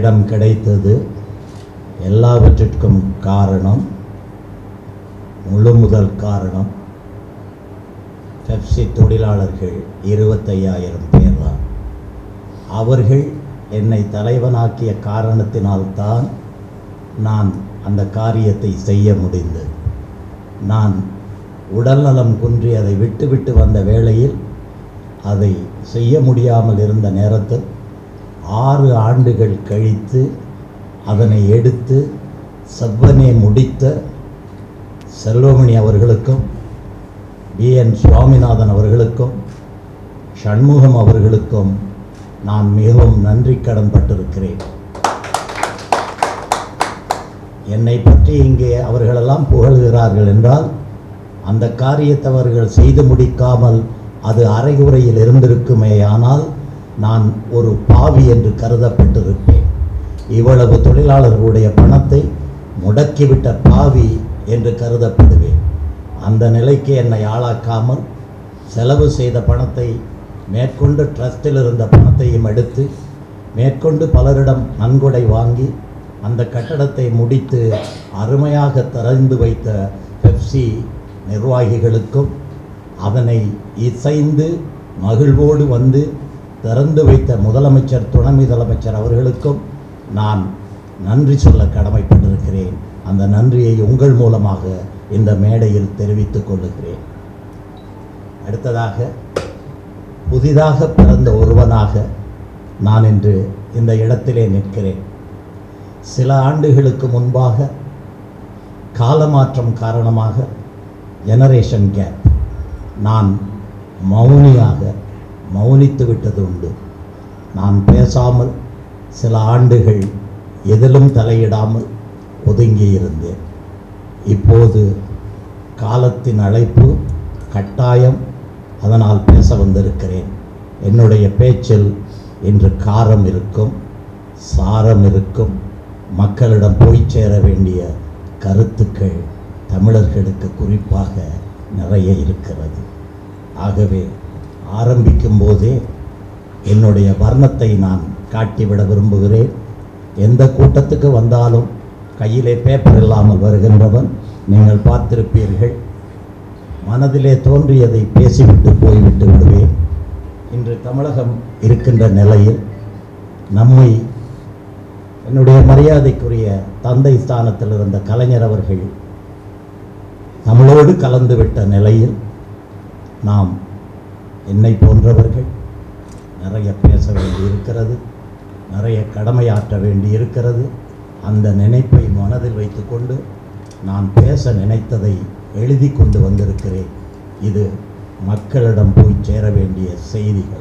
இடம் கிடைத்தது எல்லாவற்றிற்கும் காரணம் முழு முதல் காரணம் பெப்சி தொழிலாளர்கள் இருபத்தையாயிரம் பேர் தான் அவர்கள் என்னை தலைவனாக்கிய காரணத்தினால்தான் நான் அந்த காரியத்தை செய்ய முடிந்தது நான் உடல்நலம் குன்றி அதை விட்டுவிட்டு வந்த வேளையில் அதை செய்ய முடியாமல் இருந்த நேரத்தில் ஆறு ஆண்டுகள் கழித்து அதனை எடுத்து செவ்வனே முடித்த செல்வமணி அவர்களுக்கும் பி என் சுவாமிநாதன் அவர்களுக்கும் சண்முகம் அவர்களுக்கும் நான் மிகவும் நன்றி கடன் பட்டிருக்கிறேன் என்னை பற்றி இங்கே அவர்களெல்லாம் புகழ்கிறார்கள் என்றால் அந்த காரியத்தை அவர்கள் செய்து முடிக்காமல் அது அரைகுறையில் இருந்திருக்குமே ஆனால் நான் ஒரு பாவி என்று கருதப்பட்டிருப்பேன் இவ்வளவு தொழிலாளர்களுடைய பணத்தை முடக்கிவிட்ட பாவி என்று கருதப்படுவேன் அந்த நிலைக்கு என்னை ஆளாக்காமல் செலவு செய்த பணத்தை மேற்கொண்டு ட்ரஸ்டில் இருந்த பணத்தையும் எடுத்து மேற்கொண்டு பலரிடம் நன்கொடை வாங்கி அந்த கட்டடத்தை முடித்து அருமையாக திறந்து வைத்த பெப்சி நிர்வாகிகளுக்கும் அதனை இசைந்து மகிழ்வோடு வந்து திறந்து வைத்த முதலமைச்சர் துணை முதலமைச்சர் அவர்களுக்கும் நான் நன்றி சொல்ல கடமைப்பட்டிருக்கிறேன் அந்த நன்றியை உங்கள் மூலமாக இந்த மேடையில் தெரிவித்துக் கொள்ளுகிறேன் அடுத்ததாக புதிதாக பிறந்த ஒருவனாக நான் இன்று இந்த இடத்திலே நிற்கிறேன் சில ஆண்டுகளுக்கு முன்பாக காலமாற்றம் காரணமாக ஜெனரேஷன் கேப் நான் மௌனியாக மௌனித்து விட்டது உண்டு நான் பேசாமல் சில ஆண்டுகள் எதிலும் தலையிடாமல் ஒதுங்கி இருந்தேன் இப்போது காலத்தின் அழைப்பு கட்டாயம் அதனால் பேச வந்திருக்கிறேன் என்னுடைய பேச்சில் இன்று காரம் இருக்கும் சாரம் இருக்கும் மக்களிடம் போய் சேர வேண்டிய கருத்துக்கள் தமிழர்களுக்கு குறிப்பாக நிறைய இருக்கிறது ஆகவே ஆரம்பிக்கும் போதே என்னுடைய வர்ணத்தை நான் காட்டிவிட விரும்புகிறேன் எந்த கூட்டத்துக்கு வந்தாலும் கையிலே பேப்பர் இல்லாமல் வருகின்றவன் நீங்கள் பார்த்திருப்பீர்கள் மனதிலே தோன்றியதை பேசிவிட்டு போய்விட்டு விடுவேன் இன்று தமிழகம் இருக்கின்ற நிலையில் நம்மை என்னுடைய மரியாதைக்குரிய தந்தை ஸ்தானத்தில் இருந்த கலைஞர் அவர்கள் தமிழோடு கலந்துவிட்ட நிலையில் நாம் என்னை போன்றவர்கள் நிறைய பேச வேண்டி இருக்கிறது நிறைய கடமையாற்ற வேண்டி இருக்கிறது அந்த நினைப்பை மனதில் வைத்துக்கொண்டு நான் பேச நினைத்ததை எழுதி கொண்டு வந்திருக்கிறேன் இது மக்களிடம் போய் சேர வேண்டிய செய்திகள்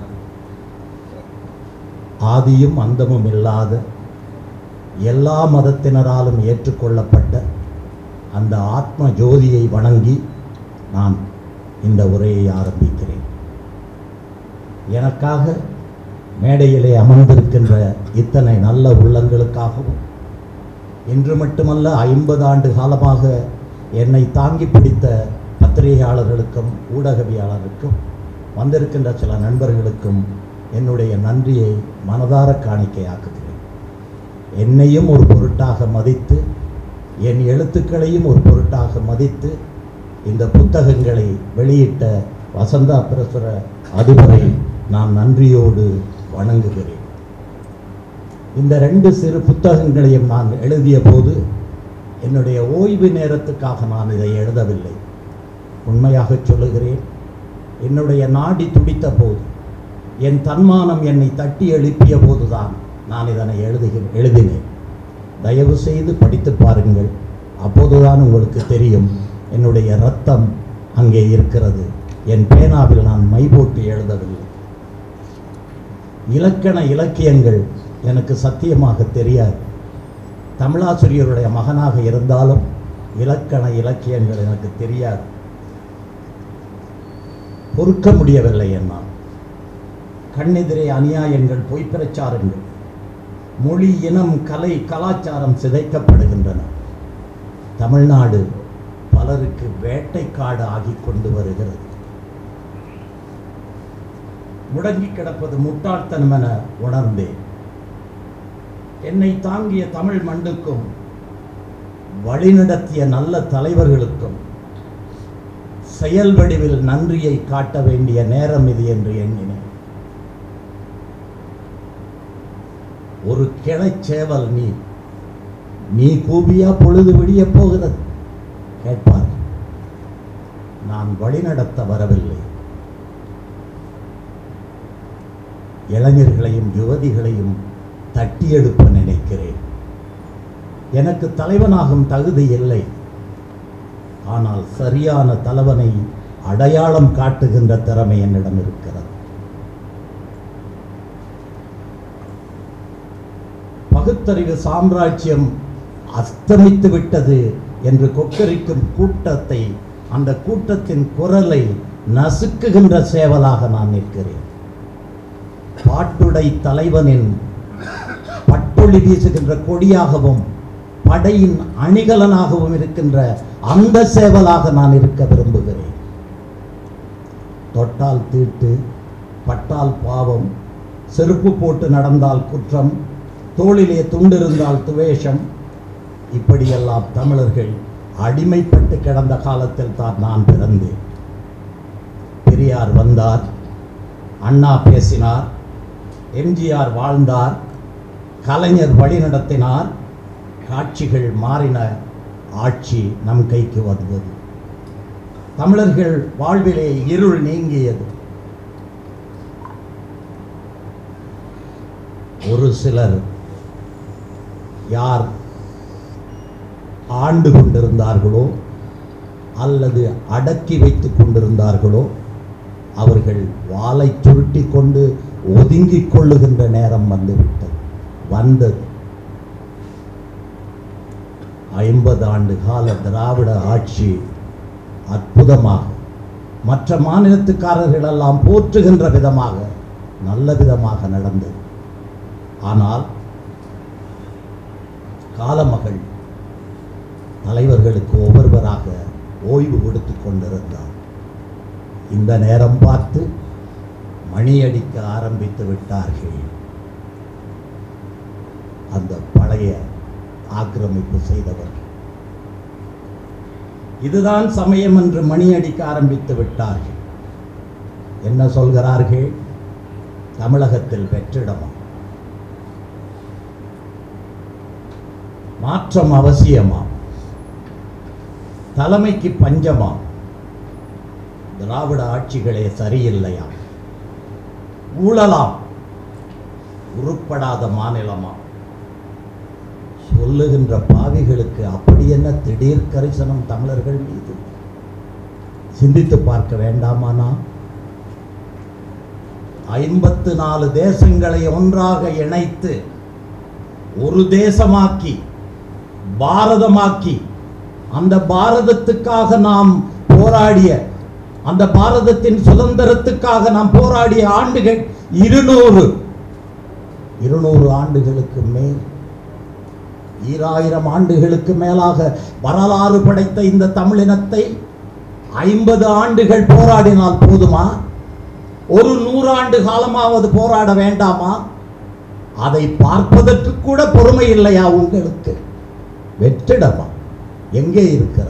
ஆதியும் அந்தமும் இல்லாத எல்லா மதத்தினராலும் ஏற்றுக்கொள்ளப்பட்ட அந்த ஆத்ம ஜோதியை வணங்கி நான் இந்த உரையை ஆரம்பிக்கிறேன் எனக்காக மேடையிலே அமர்ந்திருக்கின்ற இத்தனை நல்ல உள்ளங்களுக்காகவும் இன்று மட்டுமல்ல ஐம்பது ஆண்டு காலமாக என்னை தாங்கி பிடித்த பத்திரிகையாளர்களுக்கும் ஊடகவியாளருக்கும் வந்திருக்கின்ற சில நண்பர்களுக்கும் என்னுடைய நன்றியை மனதார காணிக்கையாக்குகிறேன் என்னையும் ஒரு பொருட்டாக மதித்து என் எழுத்துக்களையும் ஒரு பொருட்டாக மதித்து இந்த புத்தகங்களை வெளியிட்ட வசந்தா பிரசுர அதிபரை நான் நன்றியோடு வணங்குகிறேன் இந்த ரெண்டு சிறு புத்தகங்களையும் நான் எழுதிய போது என்னுடைய ஓய்வு நேரத்துக்காக நான் இதை எழுதவில்லை உண்மையாக சொல்லுகிறேன் என்னுடைய நாடி துடித்த போது என் தன்மானம் என்னை தட்டி எழுப்பிய போதுதான் நான் இதனை எழுதுகிற எழுதினேன் தயவு செய்து படித்து பாருங்கள் அப்போதுதான் உங்களுக்கு தெரியும் என்னுடைய ரத்தம் அங்கே இருக்கிறது என் பேனாவில் நான் மை போட்டு எழுதவில்லை இலக்கண இலக்கியங்கள் எனக்கு சத்தியமாக தெரியாது தமிழாசிரியருடைய மகனாக இருந்தாலும் இலக்கண இலக்கியங்கள் எனக்கு தெரியாது பொறுக்க முடியவில்லை என்னால் கண்ணெதிரே அநியாயங்கள் பொய் பிரச்சாரங்கள் மொழி இனம் கலை கலாச்சாரம் சிதைக்கப்படுகின்றன தமிழ்நாடு பலருக்கு வேட்டைக்காடு ஆகிக் கொண்டு வருகிறது முடங்கி கிடப்பது முட்டாள்தனம் என உணர்ந்தேன் என்னை தாங்கிய தமிழ் மண்ணுக்கும் வழிநடத்திய நல்ல தலைவர்களுக்கும் செயல் வடிவில் நன்றியை காட்ட வேண்டிய நேரம் இது என்று எண்ணினேன் ஒரு கிளைச்சேவல் நீ நீ கூபியா பொழுது விடிய போகிறது கேட்பார் நான் வழிநடத்த வரவில்லை இளைஞர்களையும் யுவதிகளையும் தட்டி எழுப்ப நினைக்கிறேன் எனக்கு தலைவனாகும் தகுதி இல்லை ஆனால் சரியான தலைவனை அடையாளம் காட்டுகின்ற திறமை என்னிடம் இருக்கிறது பகுத்தறிவு சாம்ராஜ்யம் அஸ்தமித்து விட்டது என்று கொக்கரிக்கும் கூட்டத்தை அந்த கூட்டத்தின் குரலை நசுக்குகின்ற சேவலாக நான் நிற்கிறேன் பாட்டுடை தலைவனின் பட்டொளி வீசுகின்ற கொடியாகவும் படையின் அணிகலனாகவும் இருக்கின்ற அந்த சேவலாக நான் இருக்க விரும்புகிறேன் தொட்டால் தீட்டு பட்டால் பாவம் செருப்பு போட்டு நடந்தால் குற்றம் தோளிலே துண்டிருந்தால் துவேஷம் இப்படியெல்லாம் தமிழர்கள் அடிமைப்பட்டு கிடந்த காலத்தில் தான் நான் பிறந்தேன் பெரியார் வந்தார் அண்ணா பேசினார் எம்ஜிஆர் வாழ்ந்தார் கலைஞர் வழிநடத்தினார் காட்சிகள் மாறின ஆட்சி நம் கைக்கு வந்தது தமிழர்கள் வாழ்விலே இருள் நீங்கியது ஒரு சிலர் யார் ஆண்டு கொண்டிருந்தார்களோ அல்லது அடக்கி வைத்துக் கொண்டிருந்தார்களோ அவர்கள் வாளை சுருட்டி கொண்டு ஒதுங்கிக் கொள்ளுகின்ற நேரம் வந்துவிட்டது வந்தது ஐம்பது ஆண்டு கால திராவிட ஆட்சி அற்புதமாக மற்ற மாநிலத்துக்காரர்கள் எல்லாம் போற்றுகின்ற விதமாக நல்ல விதமாக நடந்தது ஆனால் காலமகள் தலைவர்களுக்கு ஒவ்வொருவராக ஓய்வு கொடுத்து கொண்டிருந்தார் இந்த நேரம் பார்த்து மணி அடிக்க ஆரம்பித்து விட்டார்கள் அந்த பழைய ஆக்கிரமிப்பு செய்தவர் இதுதான் சமயம் என்று மணி அடிக்க ஆரம்பித்து விட்டார்கள் என்ன சொல்கிறார்கள் தமிழகத்தில் வெற்றிடமா மாற்றம் அவசியமா தலைமைக்கு பஞ்சமா திராவிட ஆட்சிகளே சரியில்லையா ஊழலாம் உருப்படாத மாநிலமா சொல்லுகின்ற பாவிகளுக்கு அப்படி என்ன திடீர் கரிசனம் தமிழர்கள் மீது சிந்தித்து பார்க்க வேண்டாமானா ஐம்பத்து நாலு தேசங்களை ஒன்றாக இணைத்து ஒரு தேசமாக்கி பாரதமாக்கி அந்த பாரதத்துக்காக நாம் போராடிய அந்த பாரதத்தின் சுதந்திரத்துக்காக நாம் போராடிய ஆண்டுகள் இருநூறு இருநூறு ஆண்டுகளுக்கு மேல் ஈராயிரம் ஆண்டுகளுக்கு மேலாக வரலாறு படைத்த இந்த தமிழினத்தை ஐம்பது ஆண்டுகள் போராடினால் போதுமா ஒரு நூறாண்டு காலமாவது போராட வேண்டாமா அதை பார்ப்பதற்கு கூட பொறுமை இல்லையா உங்களுக்கு வெற்றிடமா எங்கே இருக்கிறது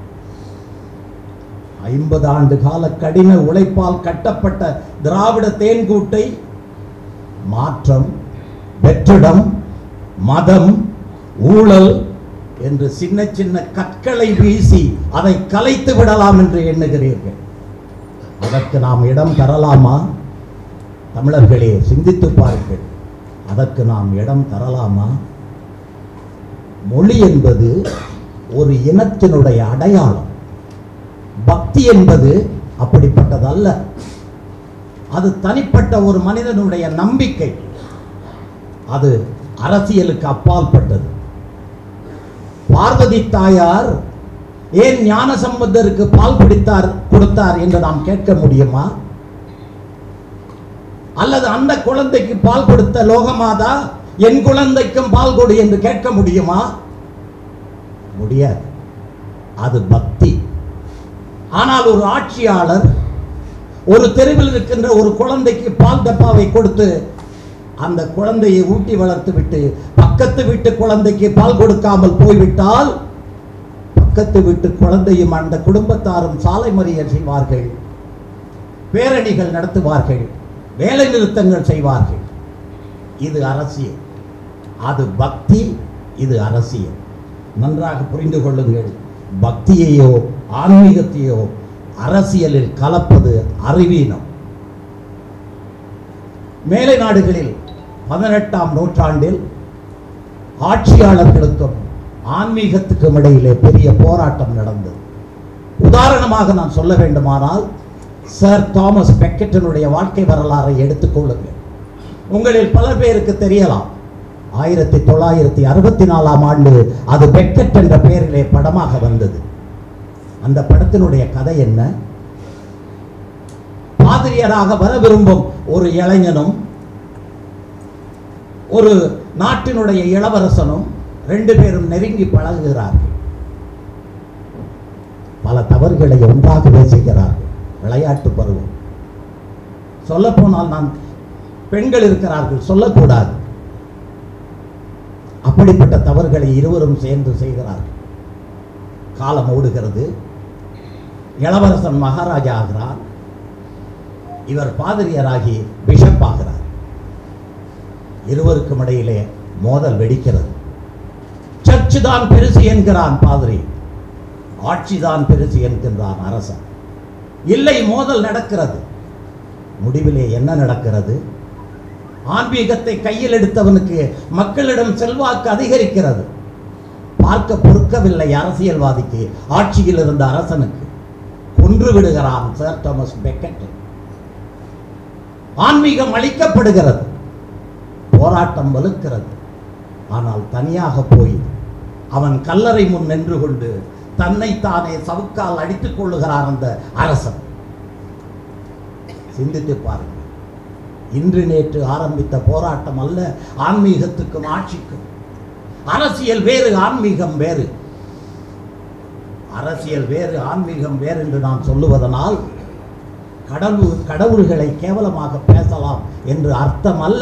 ஐம்பது ஆண்டு கால கடின உழைப்பால் கட்டப்பட்ட திராவிட தேன்கூட்டை மாற்றம் வெற்றிடம் மதம் ஊழல் என்று சின்ன சின்ன கற்களை வீசி அதை கலைத்து விடலாம் என்று எண்ணுகிறீர்கள் அதற்கு நாம் இடம் தரலாமா தமிழர்களே சிந்தித்து பாருங்கள் அதற்கு நாம் இடம் தரலாமா மொழி என்பது ஒரு இனத்தினுடைய அடையாளம் பக்தி என்பது அப்படிப்பட்டதல்ல அது தனிப்பட்ட ஒரு மனிதனுடைய நம்பிக்கை அது அரசியலுக்கு அப்பாற்பட்டது பார்வதி தாயார் ஏன் ஞான சம்பந்தருக்கு பால் பிடித்தார் கொடுத்தார் என்று நாம் கேட்க முடியுமா அல்லது அந்த குழந்தைக்கு பால் கொடுத்த லோகமாதா என் குழந்தைக்கும் பால் கொடு என்று கேட்க முடியுமா முடியாது அது பக்தி ஆனால் ஒரு ஆட்சியாளர் ஒரு தெருவில் இருக்கின்ற ஒரு குழந்தைக்கு பால் டப்பாவை கொடுத்து அந்த குழந்தையை ஊட்டி வளர்த்து விட்டு பக்கத்து வீட்டு குழந்தைக்கு பால் கொடுக்காமல் போய்விட்டால் பக்கத்து வீட்டு குழந்தையும் அந்த குடும்பத்தாரும் சாலை மறியல் செய்வார்கள் பேரணிகள் நடத்துவார்கள் வேலை நிறுத்தங்கள் செய்வார்கள் இது அரசியல் அது பக்தி இது அரசியல் நன்றாக புரிந்து கொள்ளுங்கள் பக்தியையோ ஆன்மீகத்தையோ அரசியலில் கலப்பது அறிவீனம் மேலை நாடுகளில் பதினெட்டாம் நூற்றாண்டில் ஆட்சியாளர்களுக்கும் ஆன்மீகத்துக்கும் இடையிலே பெரிய போராட்டம் நடந்தது உதாரணமாக நான் சொல்ல வேண்டுமானால் சர் தாமஸ் பெக்கெட்டனுடைய வாழ்க்கை வரலாறை எடுத்துக்கொள்ளுங்கள் உங்களில் பல பேருக்கு தெரியலாம் ஆயிரத்தி தொள்ளாயிரத்தி அறுபத்தி நாலாம் ஆண்டு அது பெக்கெட் என்ற பெயரிலே படமாக வந்தது அந்த படத்தினுடைய கதை என்ன பாதிரியராக வர விரும்பும் ஒரு இளைஞனும் ஒரு நாட்டினுடைய இளவரசனும் ரெண்டு பேரும் நெருங்கி பழகுகிறார்கள் பல தவறுகளை ஒன்றாகவே செய்கிறார்கள் விளையாட்டு பருவம் சொல்லப்போனால் நான் பெண்கள் இருக்கிறார்கள் சொல்லக்கூடாது அப்படிப்பட்ட தவறுகளை இருவரும் சேர்ந்து செய்கிறார்கள் காலம் ஓடுகிறது இளவரசன் மகாராஜா ஆகிறார் இவர் பாதிரியராகி பிஷப் ஆகிறார் இருவருக்கும் இடையிலே மோதல் வெடிக்கிறது சர்ச்சு தான் பெருசு என்கிறான் பாதிரி ஆட்சி தான் பெருசு என்கின்றான் அரசன் இல்லை மோதல் நடக்கிறது முடிவிலே என்ன நடக்கிறது ஆன்மீகத்தை கையில் எடுத்தவனுக்கு மக்களிடம் செல்வாக்கு அதிகரிக்கிறது பார்க்க பொறுக்கவில்லை அரசியல்வாதிக்கு ஆட்சியில் இருந்த அரசனுக்கு கொன்று விடுகிறான் சர் தாமஸ் பெக்கெட் ஆன்மீகம் அளிக்கப்படுகிறது போராட்டம் வலுக்கிறது ஆனால் தனியாக போய் அவன் கல்லறை முன் நின்று கொண்டு தன்னைத்தானே சவுக்கால் அடித்துக் கொள்ளுகிறான் அந்த அரசன் சிந்தித்து பாருங்கள் இன்று நேற்று ஆரம்பித்த போராட்டம் அல்ல ஆன்மீகத்துக்கும் ஆட்சிக்கும் அரசியல் வேறு ஆன்மீகம் வேறு அரசியல் வேறு ஆன்மீகம் வேறு என்று நான் சொல்லுவதனால் கடவுள் கடவுள்களை கேவலமாக பேசலாம் என்று அர்த்தம் அல்ல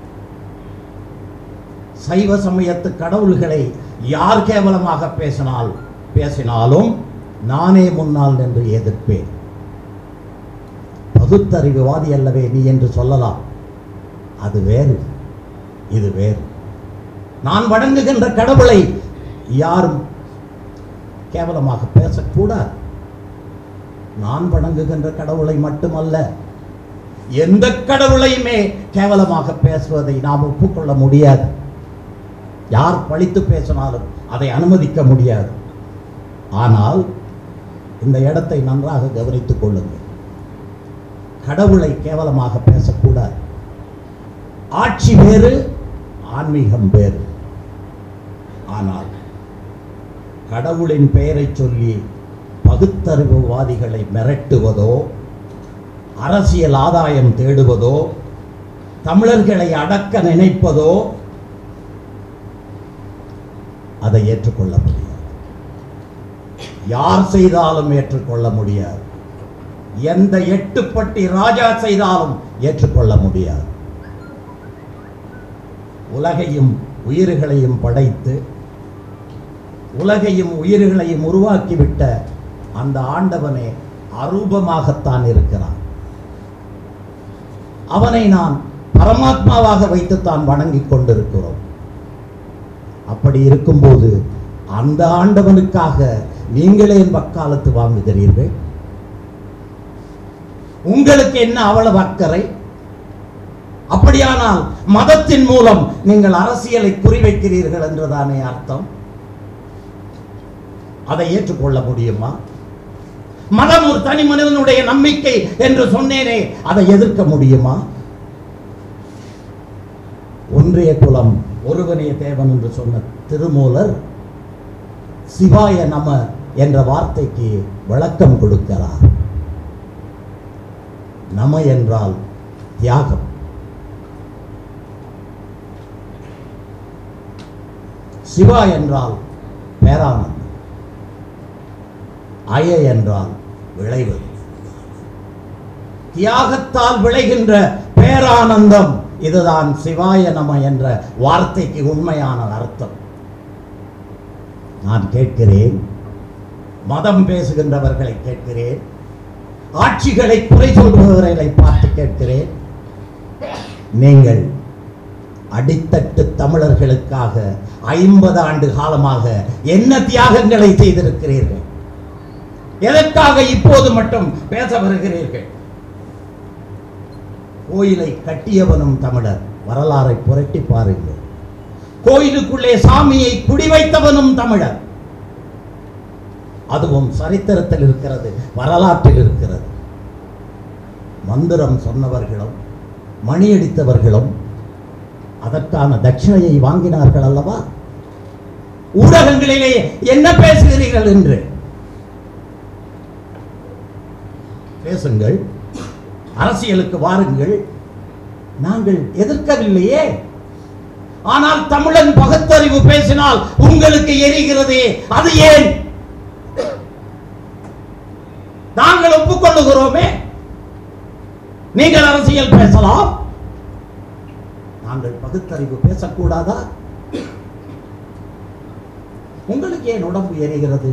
சைவ சமயத்து கடவுள்களை யார் கேவலமாக பேசினால் பேசினாலும் நானே முன்னால் நின்று எதிர்ப்பேன் பகுத்தறிவுவாதி அல்லவே நீ என்று சொல்லலாம் அது வேறு இது வேறு நான் வணங்குகின்ற கடவுளை யாரும் கேவலமாக பேசக்கூடாது நான் வணங்குகின்ற கடவுளை மட்டுமல்ல எந்த கடவுளையுமே கேவலமாக பேசுவதை நாம் ஒப்புக்கொள்ள முடியாது யார் பழித்து பேசினாலும் அதை அனுமதிக்க முடியாது ஆனால் இந்த இடத்தை நன்றாக கவனித்துக் கொள்ளுங்கள் கடவுளை கேவலமாக பேசக்கூடாது ஆட்சி வேறு ஆன்மீகம் வேறு ஆனால் கடவுளின் பெயரை சொல்லி பகுத்தறிவுவாதிகளை மிரட்டுவதோ அரசியல் ஆதாயம் தேடுவதோ தமிழர்களை அடக்க நினைப்பதோ அதை ஏற்றுக்கொள்ள முடியாது யார் செய்தாலும் ஏற்றுக்கொள்ள முடியாது எந்த எட்டுப்பட்டி ராஜா செய்தாலும் ஏற்றுக்கொள்ள முடியாது உலகையும் உயிர்களையும் படைத்து உலகையும் உயிர்களையும் உருவாக்கிவிட்ட அந்த ஆண்டவனே அரூபமாகத்தான் இருக்கிறான் அவனை நான் பரமாத்மாவாக வைத்துத்தான் வணங்கிக் கொண்டிருக்கிறோம் அப்படி இருக்கும்போது அந்த ஆண்டவனுக்காக நீங்களே என் வக்காலத்து வாங்குகிறீர்கள் உங்களுக்கு என்ன அவ்வளவு அக்கறை அப்படியானால் மதத்தின் மூலம் நீங்கள் அரசியலை குறிவைக்கிறீர்கள் என்றுதானே அர்த்தம் அதை ஏற்றுக்கொள்ள முடியுமா மதம் ஒரு தனி மனிதனுடைய நம்பிக்கை என்று சொன்னேனே அதை எதிர்க்க முடியுமா ஒன்றிய குலம் ஒருவனே தேவன் என்று சொன்ன திருமூலர் சிவாய நம என்ற வார்த்தைக்கு விளக்கம் கொடுக்கிறார் நம என்றால் தியாகம் சிவா என்றால் பேரானந்தம் அய என்றால் விளைவது தியாகத்தால் விளைகின்ற பேரானந்தம் இதுதான் சிவாய நம என்ற வார்த்தைக்கு உண்மையான அர்த்தம் நான் கேட்கிறேன் மதம் பேசுகின்றவர்களை கேட்கிறேன் ஆட்சிகளை குறை சொல்பவர்களை பார்த்து கேட்கிறேன் நீங்கள் அடித்தட்டு தமிழர்களுக்காக ஐம்பது ஆண்டு காலமாக என்ன தியாகங்களை செய்திருக்கிறீர்கள் எதற்காக இப்போது மட்டும் பேச வருகிறீர்கள் கோயிலை கட்டியவனும் தமிழர் வரலாறை புரட்டி பாருங்கள் கோயிலுக்குள்ளே சாமியை குடி வைத்தவனும் தமிழர் அதுவும் சரித்திரத்தில் இருக்கிறது வரலாற்றில் இருக்கிறது மந்திரம் சொன்னவர்களும் மணியடித்தவர்களும் அதற்கான தட்சிணையை வாங்கினார்கள் அல்லவா ஊடகங்களிலே என்ன பேசுகிறீர்கள் என்று பேசுங்கள் அரசியலுக்கு வாருங்கள் நாங்கள் எதிர்க்கவில்லையே ஆனால் தமிழன் பகுத்தறிவு பேசினால் உங்களுக்கு எரிகிறதே அது ஏன் நாங்கள் ஒப்புக்கொள்ளுகிறோமே நீங்கள் அரசியல் பேசலாம் நாங்கள் பகுத்தறிவு பேசக்கூடாதா உங்களுக்கு ஏன் உடம்பு எரிகிறது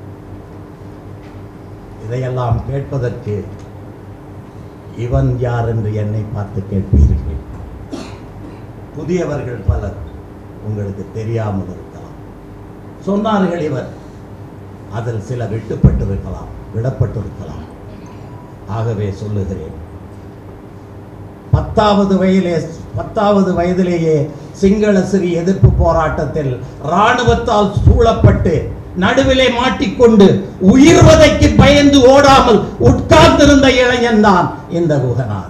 இதையெல்லாம் கேட்பதற்கு இவன் யார் என்று என்னை பார்த்து கேட்பீர்கள் புதியவர்கள் பலர் உங்களுக்கு தெரியாமல் இருக்கலாம் சொன்னார்கள் இவர் அதில் சில விட்டுப்பட்டிருக்கலாம் விடப்பட்டிருக்கலாம் ஆகவே சொல்லுகிறேன் பத்தாவது வயதிலே பத்தாவது வயதிலேயே சிங்கள சிறி எதிர்ப்பு போராட்டத்தில் இராணுவத்தால் சூழப்பட்டு நடுவிலே மாட்டிக்கொண்டு உயிர் வதைக்கு பயந்து ஓடாமல் உட்கார்ந்திருந்த இளைஞன் தான் இந்த குகநாத்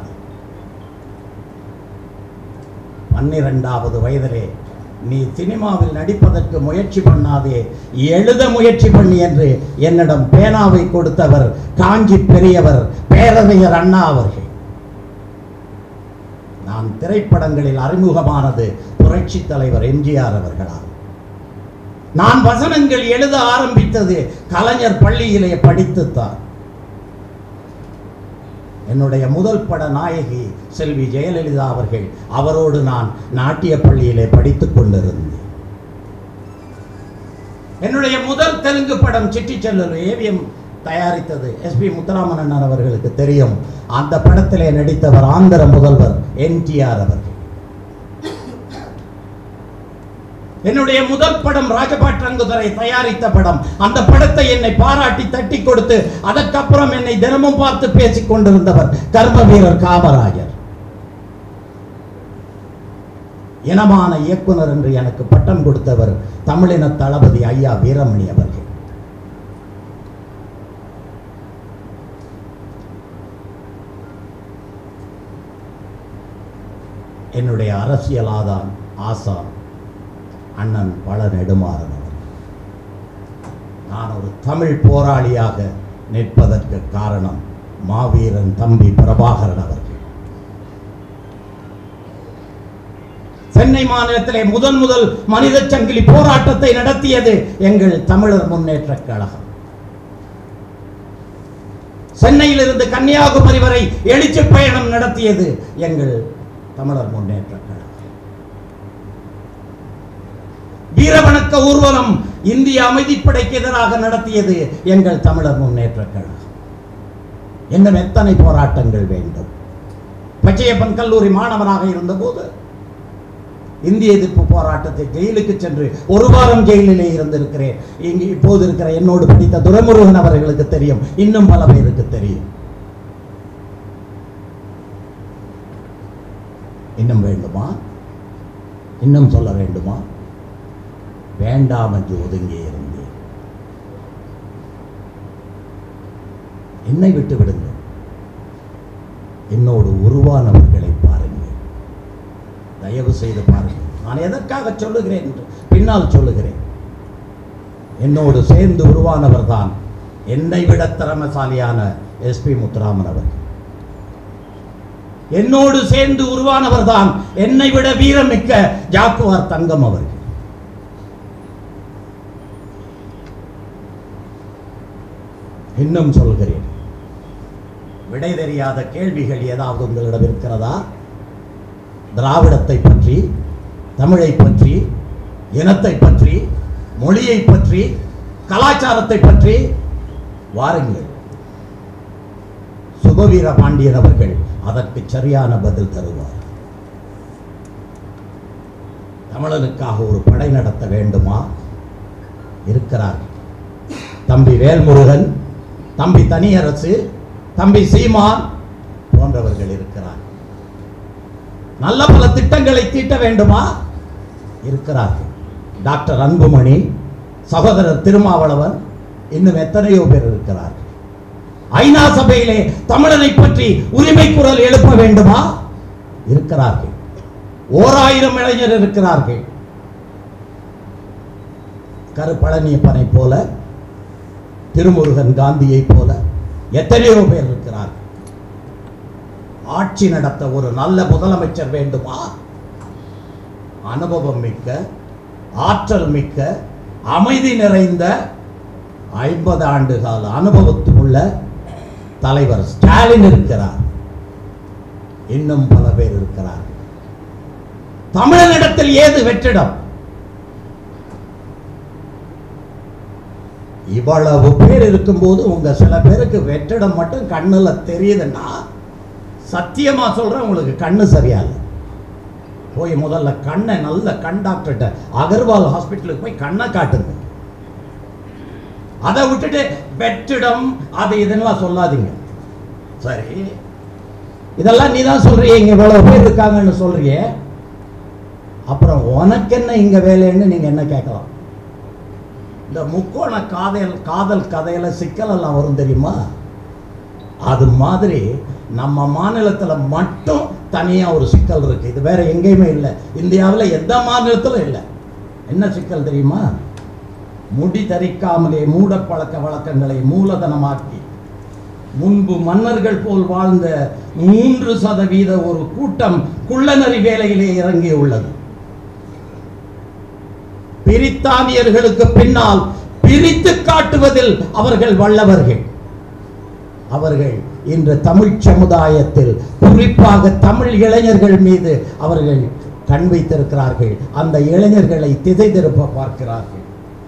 பன்னிரெண்டாவது வயதிலே நீ சினிமாவில் நடிப்பதற்கு முயற்சி பண்ணாதே எழுத முயற்சி பண்ணி என்று என்னிடம் பேனாவை கொடுத்தவர் காஞ்சி பெரியவர் பேரறிஞர் அண்ணா அவர்கள் நான் திரைப்படங்களில் அறிமுகமானது புரட்சி தலைவர் எம்ஜிஆர் அவர்களால் நான் வசனங்கள் எழுத ஆரம்பித்தது கலைஞர் பள்ளியிலே படித்துத்தான் என்னுடைய முதல் பட நாயகி செல்வி ஜெயலலிதா அவர்கள் அவரோடு நான் நாட்டிய பள்ளியிலே படித்துக் கொண்டிருந்தேன் என்னுடைய முதல் தெலுங்கு படம் சிட்டி செல்லல் ஏவிஎம் தயாரித்தது எஸ்பி முத்துராமன் அவர்களுக்கு தெரியும் அந்த படத்திலே நடித்தவர் ஆந்திர முதல்வர் என்டிஆர் அவர்கள் என்னுடைய முதல் படம் ராஜபாட்டங்குதுரை தயாரித்த படம் அந்த படத்தை என்னை பாராட்டி தட்டி கொடுத்து அதற்கப்புறம் என்னை தினமும் பார்த்து பேசிக் கொண்டிருந்தவர் கர்ம வீரர் காமராஜர் இனமான இயக்குனர் என்று எனக்கு பட்டம் கொடுத்தவர் தமிழின தளபதி ஐயா வீரமணி அவர்கள் என்னுடைய அரசியல் ஆதான் ஆசான் அண்ணன் பல நெடுமாறன் அவர்கள் நான் ஒரு தமிழ் போராளியாக நிற்பதற்கு காரணம் மாவீரன் தம்பி பிரபாகரன் அவர்கள் சென்னை மாநிலத்திலே முதன் முதல் மனித சங்கிலி போராட்டத்தை நடத்தியது எங்கள் தமிழர் முன்னேற்ற கழகம் சென்னையிலிருந்து கன்னியாகுமரி வரை எழுச்சி பயணம் நடத்தியது எங்கள் தமிழர் முன்னேற்ற கழகம் வீரவணக்க ஊர்வலம் இந்திய அமைதிப்படைக்கு எதிராக நடத்தியது எங்கள் தமிழர் முன்னேற்ற கழகம் இன்னும் எத்தனை போராட்டங்கள் வேண்டும் பச்சையப்பன் கல்லூரி மாணவனாக இருந்தபோது இந்திய எதிர்ப்பு போராட்டத்தை ஜெயிலுக்கு சென்று ஒரு வாரம் ஜெயிலிலே இருந்திருக்கிறேன் இங்கு இப்போது இருக்கிற என்னோடு படித்த துரைமுருகன் அவர்களுக்கு தெரியும் இன்னும் பல பேருக்கு தெரியும் இன்னும் வேண்டுமா இன்னும் சொல்ல வேண்டுமா வேண்டாம் என்று ஒதுங்கி இருந்தேன் என்னை விட்டு விடுங்கள் என்னோடு உருவானவர்களை பாருங்கள் தயவு செய்து பாருங்கள் நான் எதற்காக சொல்லுகிறேன் என்று பின்னால் சொல்லுகிறேன் என்னோடு சேர்ந்து உருவானவர் தான் என்னை விட திறமசாலியான எஸ்பி முத்துராமன் அவர்கள் என்னோடு சேர்ந்து உருவானவர் தான் என்னை விட வீரமிக்க ஜாக்குவார் தங்கம் அவர்கள் இன்னும் சொல்கிறேன் விடை தெரியாத கேள்விகள் ஏதாவது உங்களிடம் இருக்கிறதா திராவிடத்தை பற்றி தமிழை பற்றி இனத்தை பற்றி மொழியை பற்றி கலாச்சாரத்தை பற்றி வாருங்கள் சுபவீர பாண்டியன் அவர்கள் அதற்கு சரியான பதில் தருவார் தமிழனுக்காக ஒரு படை நடத்த வேண்டுமா இருக்கிறார் தம்பி வேல்முருகன் தம்பி தனியரசு தம்பி சீமான் போன்றவர்கள் இருக்கிறார் நல்ல பல திட்டங்களை தீட்ட வேண்டுமா இருக்கிறார்கள் டாக்டர் அன்புமணி சகோதரர் திருமாவளவன் இன்னும் எத்தனையோ பேர் இருக்கிறார்கள் ஐநா சபையிலே தமிழனை பற்றி உரிமை குரல் எழுப்ப வேண்டுமா இருக்கிறார்கள் ஓர் ஆயிரம் இளைஞர் இருக்கிறார்கள் கருப்பழனியப்பனை போல திருமுருகன் காந்தியை போல எத்தனையோ பேர் இருக்கிறார்கள் ஆட்சி நடத்த ஒரு நல்ல முதலமைச்சர் வேண்டுமா அனுபவம் மிக்க ஆற்றல் மிக்க அமைதி நிறைந்த ஐம்பது ஆண்டு கால அனுபவத்துள்ள தலைவர் ஸ்டாலின் இருக்கிறார் இன்னும் பல பேர் இருக்கிறார் தமிழனிடத்தில் ஏது வெற்றிடம் இவ்வளவு பேர் இருக்கும்போது உங்க சில பேருக்கு வெற்றிடம் மட்டும் கண்ணுல தெரியுதுன்னா சத்தியமா சொல்றேன் உங்களுக்கு கண்ணு சரியா இல்லை போய் முதல்ல கண்ணை நல்ல கண் டாக்டர்கிட்ட அகர்வால் ஹாஸ்பிட்டலுக்கு போய் கண்ணை காட்டுங்க அதை விட்டுட்டு வெற்றிடம் அது இதெல்லாம் சொல்லாதீங்க சரி இதெல்லாம் நீ தான் சொல்றிய இங்க இவ்வளவு பேர் இருக்காங்கன்னு சொல்றியே அப்புறம் உனக்கு என்ன இங்க வேலைன்னு நீங்க என்ன கேட்கலாம் இந்த முக்கோண காதல் காதல் கதையில சிக்கல் எல்லாம் வரும் தெரியுமா அது மாதிரி நம்ம மாநிலத்துல மட்டும் தனியா ஒரு சிக்கல் இருக்கு இது வேற எங்கேயுமே இல்லை இந்தியாவில் எந்த மாநிலத்திலும் இல்லை என்ன சிக்கல் தெரியுமா முடி தரிக்காமலே மூட பழக்க வழக்கங்களை மூலதனமாக்கி முன்பு மன்னர்கள் போல் வாழ்ந்த மூன்று சதவீத ஒரு கூட்டம் குள்ளநரி வேலையிலே இறங்கியுள்ளது பிரித்தானியர்களுக்கு பின்னால் பிரித்து காட்டுவதில் அவர்கள் வல்லவர்கள் அவர்கள் இன்று தமிழ் சமுதாயத்தில் குறிப்பாக தமிழ் இளைஞர்கள் மீது அவர்கள் கண் வைத்திருக்கிறார்கள் அந்த இளைஞர்களை திசை திருப்ப பார்க்கிறார்கள்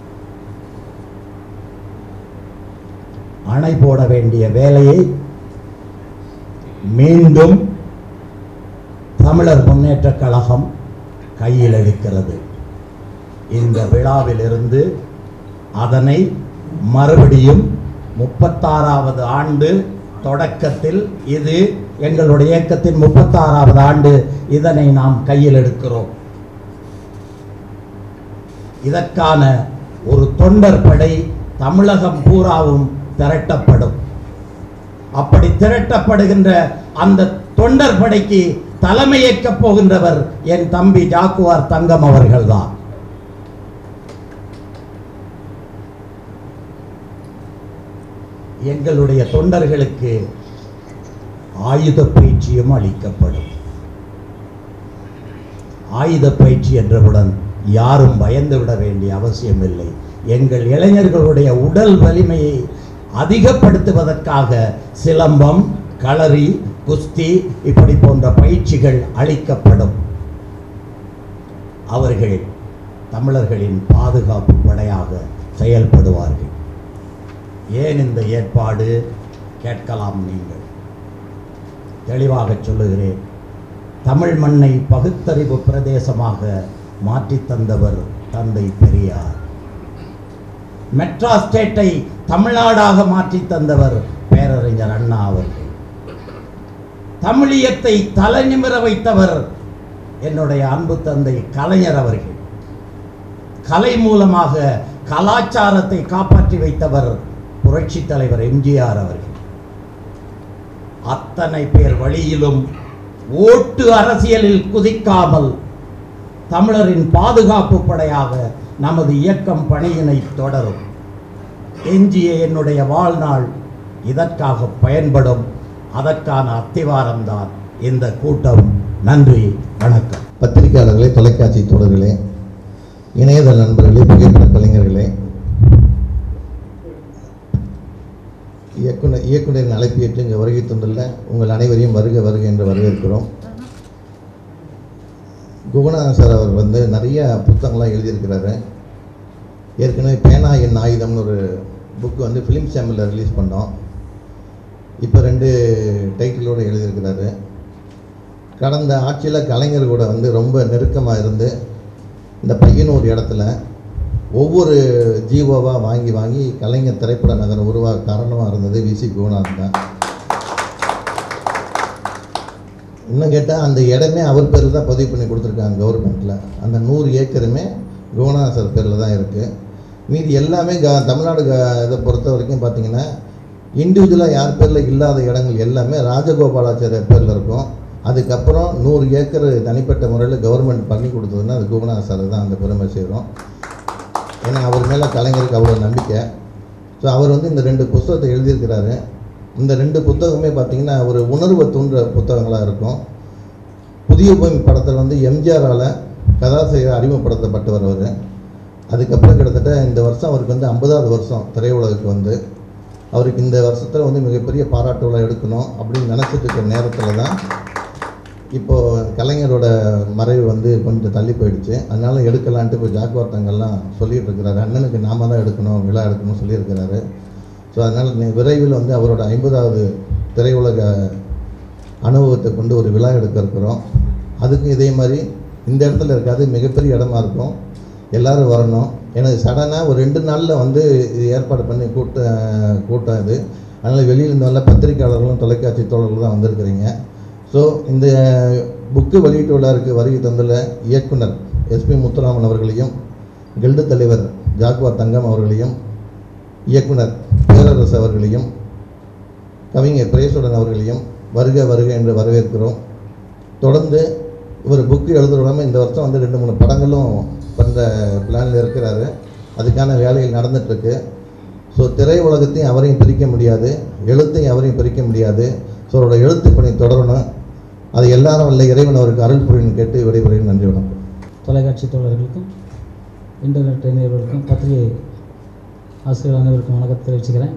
அணை போட வேண்டிய வேலையை மீண்டும் தமிழர் முன்னேற்றக் கழகம் கையில் எடுக்கிறது இந்த விழாவிலிருந்து அதனை மறுபடியும் முப்பத்தாறாவது ஆண்டு தொடக்கத்தில் இது எங்களுடைய இயக்கத்தின் முப்பத்தாறாவது ஆண்டு இதனை நாம் கையில் எடுக்கிறோம் இதற்கான ஒரு தொண்டர் படை தமிழகம் பூராவும் திரட்டப்படும் அப்படி திரட்டப்படுகின்ற அந்த தொண்டர் படைக்கு தலைமையேற்கப் போகின்றவர் என் தம்பி ஜாக்குவார் தங்கம் அவர்கள்தான் எங்களுடைய தொண்டர்களுக்கு ஆயுத பயிற்சியும் அளிக்கப்படும் ஆயுத பயிற்சி என்றவுடன் யாரும் பயந்து விட வேண்டிய அவசியமில்லை எங்கள் இளைஞர்களுடைய உடல் வலிமையை அதிகப்படுத்துவதற்காக சிலம்பம் களரி குஸ்தி இப்படி போன்ற பயிற்சிகள் அளிக்கப்படும் அவர்கள் தமிழர்களின் பாதுகாப்பு படையாக செயல்படுவார்கள் ஏன் இந்த ஏற்பாடு கேட்கலாம் நீங்கள் தெளிவாக சொல்லுகிறேன் தமிழ் மண்ணை பகுத்தறிவு பிரதேசமாக மாற்றித் தந்தவர் தந்தை பெரியார் மெட்ரா ஸ்டேட்டை தமிழ்நாடாக மாற்றித் தந்தவர் பேரறிஞர் அண்ணா அவர்கள் தமிழியத்தை தலைநிமிர வைத்தவர் என்னுடைய அன்பு தந்தை கலைஞர் அவர்கள் கலை மூலமாக கலாச்சாரத்தை காப்பாற்றி வைத்தவர் புரட்சி தலைவர் எம்ஜிஆர் அவர்கள் அத்தனை பேர் வழியிலும் ஓட்டு அரசியலில் குதிக்காமல் தமிழரின் பாதுகாப்பு படையாக நமது இயக்கம் பணியினை தொடரும் எஞ்சிய என்னுடைய வாழ்நாள் இதற்காக பயன்படும் அதற்கான அத்திவாரம்தான் இந்த கூட்டம் நன்றி வணக்கம் பத்திரிகையாளர்களே தொலைக்காட்சி தோழர்களே இணையதள நண்பர்களே புகைப்பட கலைஞர்களே இயக்குனர் இயக்குனரின் அழைப்பு ஏற்று இங்கே வருகை தந்துள்ள உங்கள் அனைவரையும் வருக வருக என்று வரவேற்கிறோம் குகநாதன் சார் அவர் வந்து நிறைய புத்தகங்கள்லாம் எழுதியிருக்கிறாரு ஏற்கனவே பேனா என் ஆயுதம்னு ஒரு புக் வந்து ஃபிலிம் சேனலில் ரிலீஸ் பண்ணோம் இப்போ ரெண்டு டைட்டிலோடு எழுதியிருக்கிறாரு கடந்த ஆட்சியில் கலைஞர் கூட வந்து ரொம்ப நெருக்கமாக இருந்து இந்த பையன் ஒரு இடத்துல ஒவ்வொரு ஜீவோவாக வாங்கி வாங்கி கலைஞர் திரைப்பட நகரம் உருவாக காரணமாக இருந்தது விசி குகநாதன் தான் இன்னும் கேட்டால் அந்த இடமே அவர் பேரில் தான் பதிவு பண்ணி கொடுத்துருக்காங்க கவர்மெண்ட்டில் அந்த நூறு ஏக்கருமே குகநாதன் சார் பேரில் தான் இருக்குது மீதி எல்லாமே க தமிழ்நாடு க இதை பொறுத்த வரைக்கும் பார்த்தீங்கன்னா இண்டிவிஜுவலாக யார் பேரில் இல்லாத இடங்கள் எல்லாமே ராஜகோபாலாச்சாரியர் பேரில் இருக்கும் அதுக்கப்புறம் நூறு ஏக்கர் தனிப்பட்ட முறையில் கவர்மெண்ட் பண்ணி கொடுத்ததுன்னா அது குகநாதன் சார் தான் அந்த பெருமை செய்கிறோம் ஏன்னா அவர் மேலே கலைஞருக்கு அவ்வளோ நம்பிக்கை ஸோ அவர் வந்து இந்த ரெண்டு புத்தகத்தை எழுதியிருக்கிறாரு இந்த ரெண்டு புத்தகமே பார்த்தீங்கன்னா ஒரு உணர்வை தூண்டுற புத்தகங்களாக இருக்கும் புதிய பூமி படத்தில் வந்து எம்ஜிஆரால் கதாசிரியர் அறிமுகப்படுத்தப்பட்டவர் அவர் அதுக்கப்புறம் கிட்டத்தட்ட இந்த வருஷம் அவருக்கு வந்து ஐம்பதாவது வருஷம் திரையுலகுக்கு வந்து அவருக்கு இந்த வருஷத்தில் வந்து மிகப்பெரிய பாராட்டு விழா எடுக்கணும் அப்படின்னு நினச்சிட்டு இருக்கிற நேரத்தில் தான் இப்போது கலைஞரோட மறைவு வந்து கொஞ்சம் தள்ளி போயிடுச்சு அதனால எடுக்கலான்ட்டு இப்போ ஜாக்குவார்த்தங்கள்லாம் சொல்லிட்டு இருக்கிறாரு அண்ணனுக்கு நாம தான் எடுக்கணும் விழா எடுக்கணும்னு சொல்லியிருக்கிறாரு ஸோ அதனால் நி- விரைவில் வந்து அவரோட ஐம்பதாவது திரையுலக அனுபவத்தை கொண்டு ஒரு விழா எடுக்க இருக்கிறோம் அதுக்கும் இதே மாதிரி இந்த இடத்துல இருக்காது மிகப்பெரிய இடமா இருக்கும் எல்லாரும் வரணும் எனக்கு சடனாக ஒரு ரெண்டு நாளில் வந்து இது ஏற்பாடு பண்ணி கூட்ட கூட்டம் இது அதனால் வெளியிலேருந்து வரல பத்திரிக்கையாளர்களும் தொலைக்காட்சி தோழர்களும் தான் வந்திருக்கிறீங்க ஸோ இந்த புக்கு வெளியீட்டு விழாவுக்கு வருகை தந்துள்ள இயக்குனர் எஸ்பி முத்துராமன் அவர்களையும் கில்டு தலைவர் ஜாக்வார் தங்கம் அவர்களையும் இயக்குனர் பேரரசு அவர்களையும் கவிஞர் பிரேசுடன் அவர்களையும் வருக வருக என்று வரவேற்கிறோம் தொடர்ந்து இவர் புக்கு எழுதுறோம் இந்த வருஷம் வந்து ரெண்டு மூணு படங்களும் பண்ணுற பிளானில் இருக்கிறாரு அதுக்கான வேலைகள் நடந்துட்டுருக்கு ஸோ திரை உலகத்தையும் அவரையும் பிரிக்க முடியாது எழுத்தையும் அவரையும் பிரிக்க முடியாது ஸோ அவரோட எழுத்து பணி தொடரணும் அது எல்லாரும் வல்ல இறைவன் அவருக்கு அருள் புரியணும் கேட்டு விடைபெறுகிறேன் நன்றி வணக்கம் தொலைக்காட்சி தோழர்களுக்கும் இன்டர்நெட் இணையர்களுக்கும் பத்திரிகை ஆசிரியர் அனைவருக்கும் வணக்கத்தை தெரிவிச்சுக்கிறேன்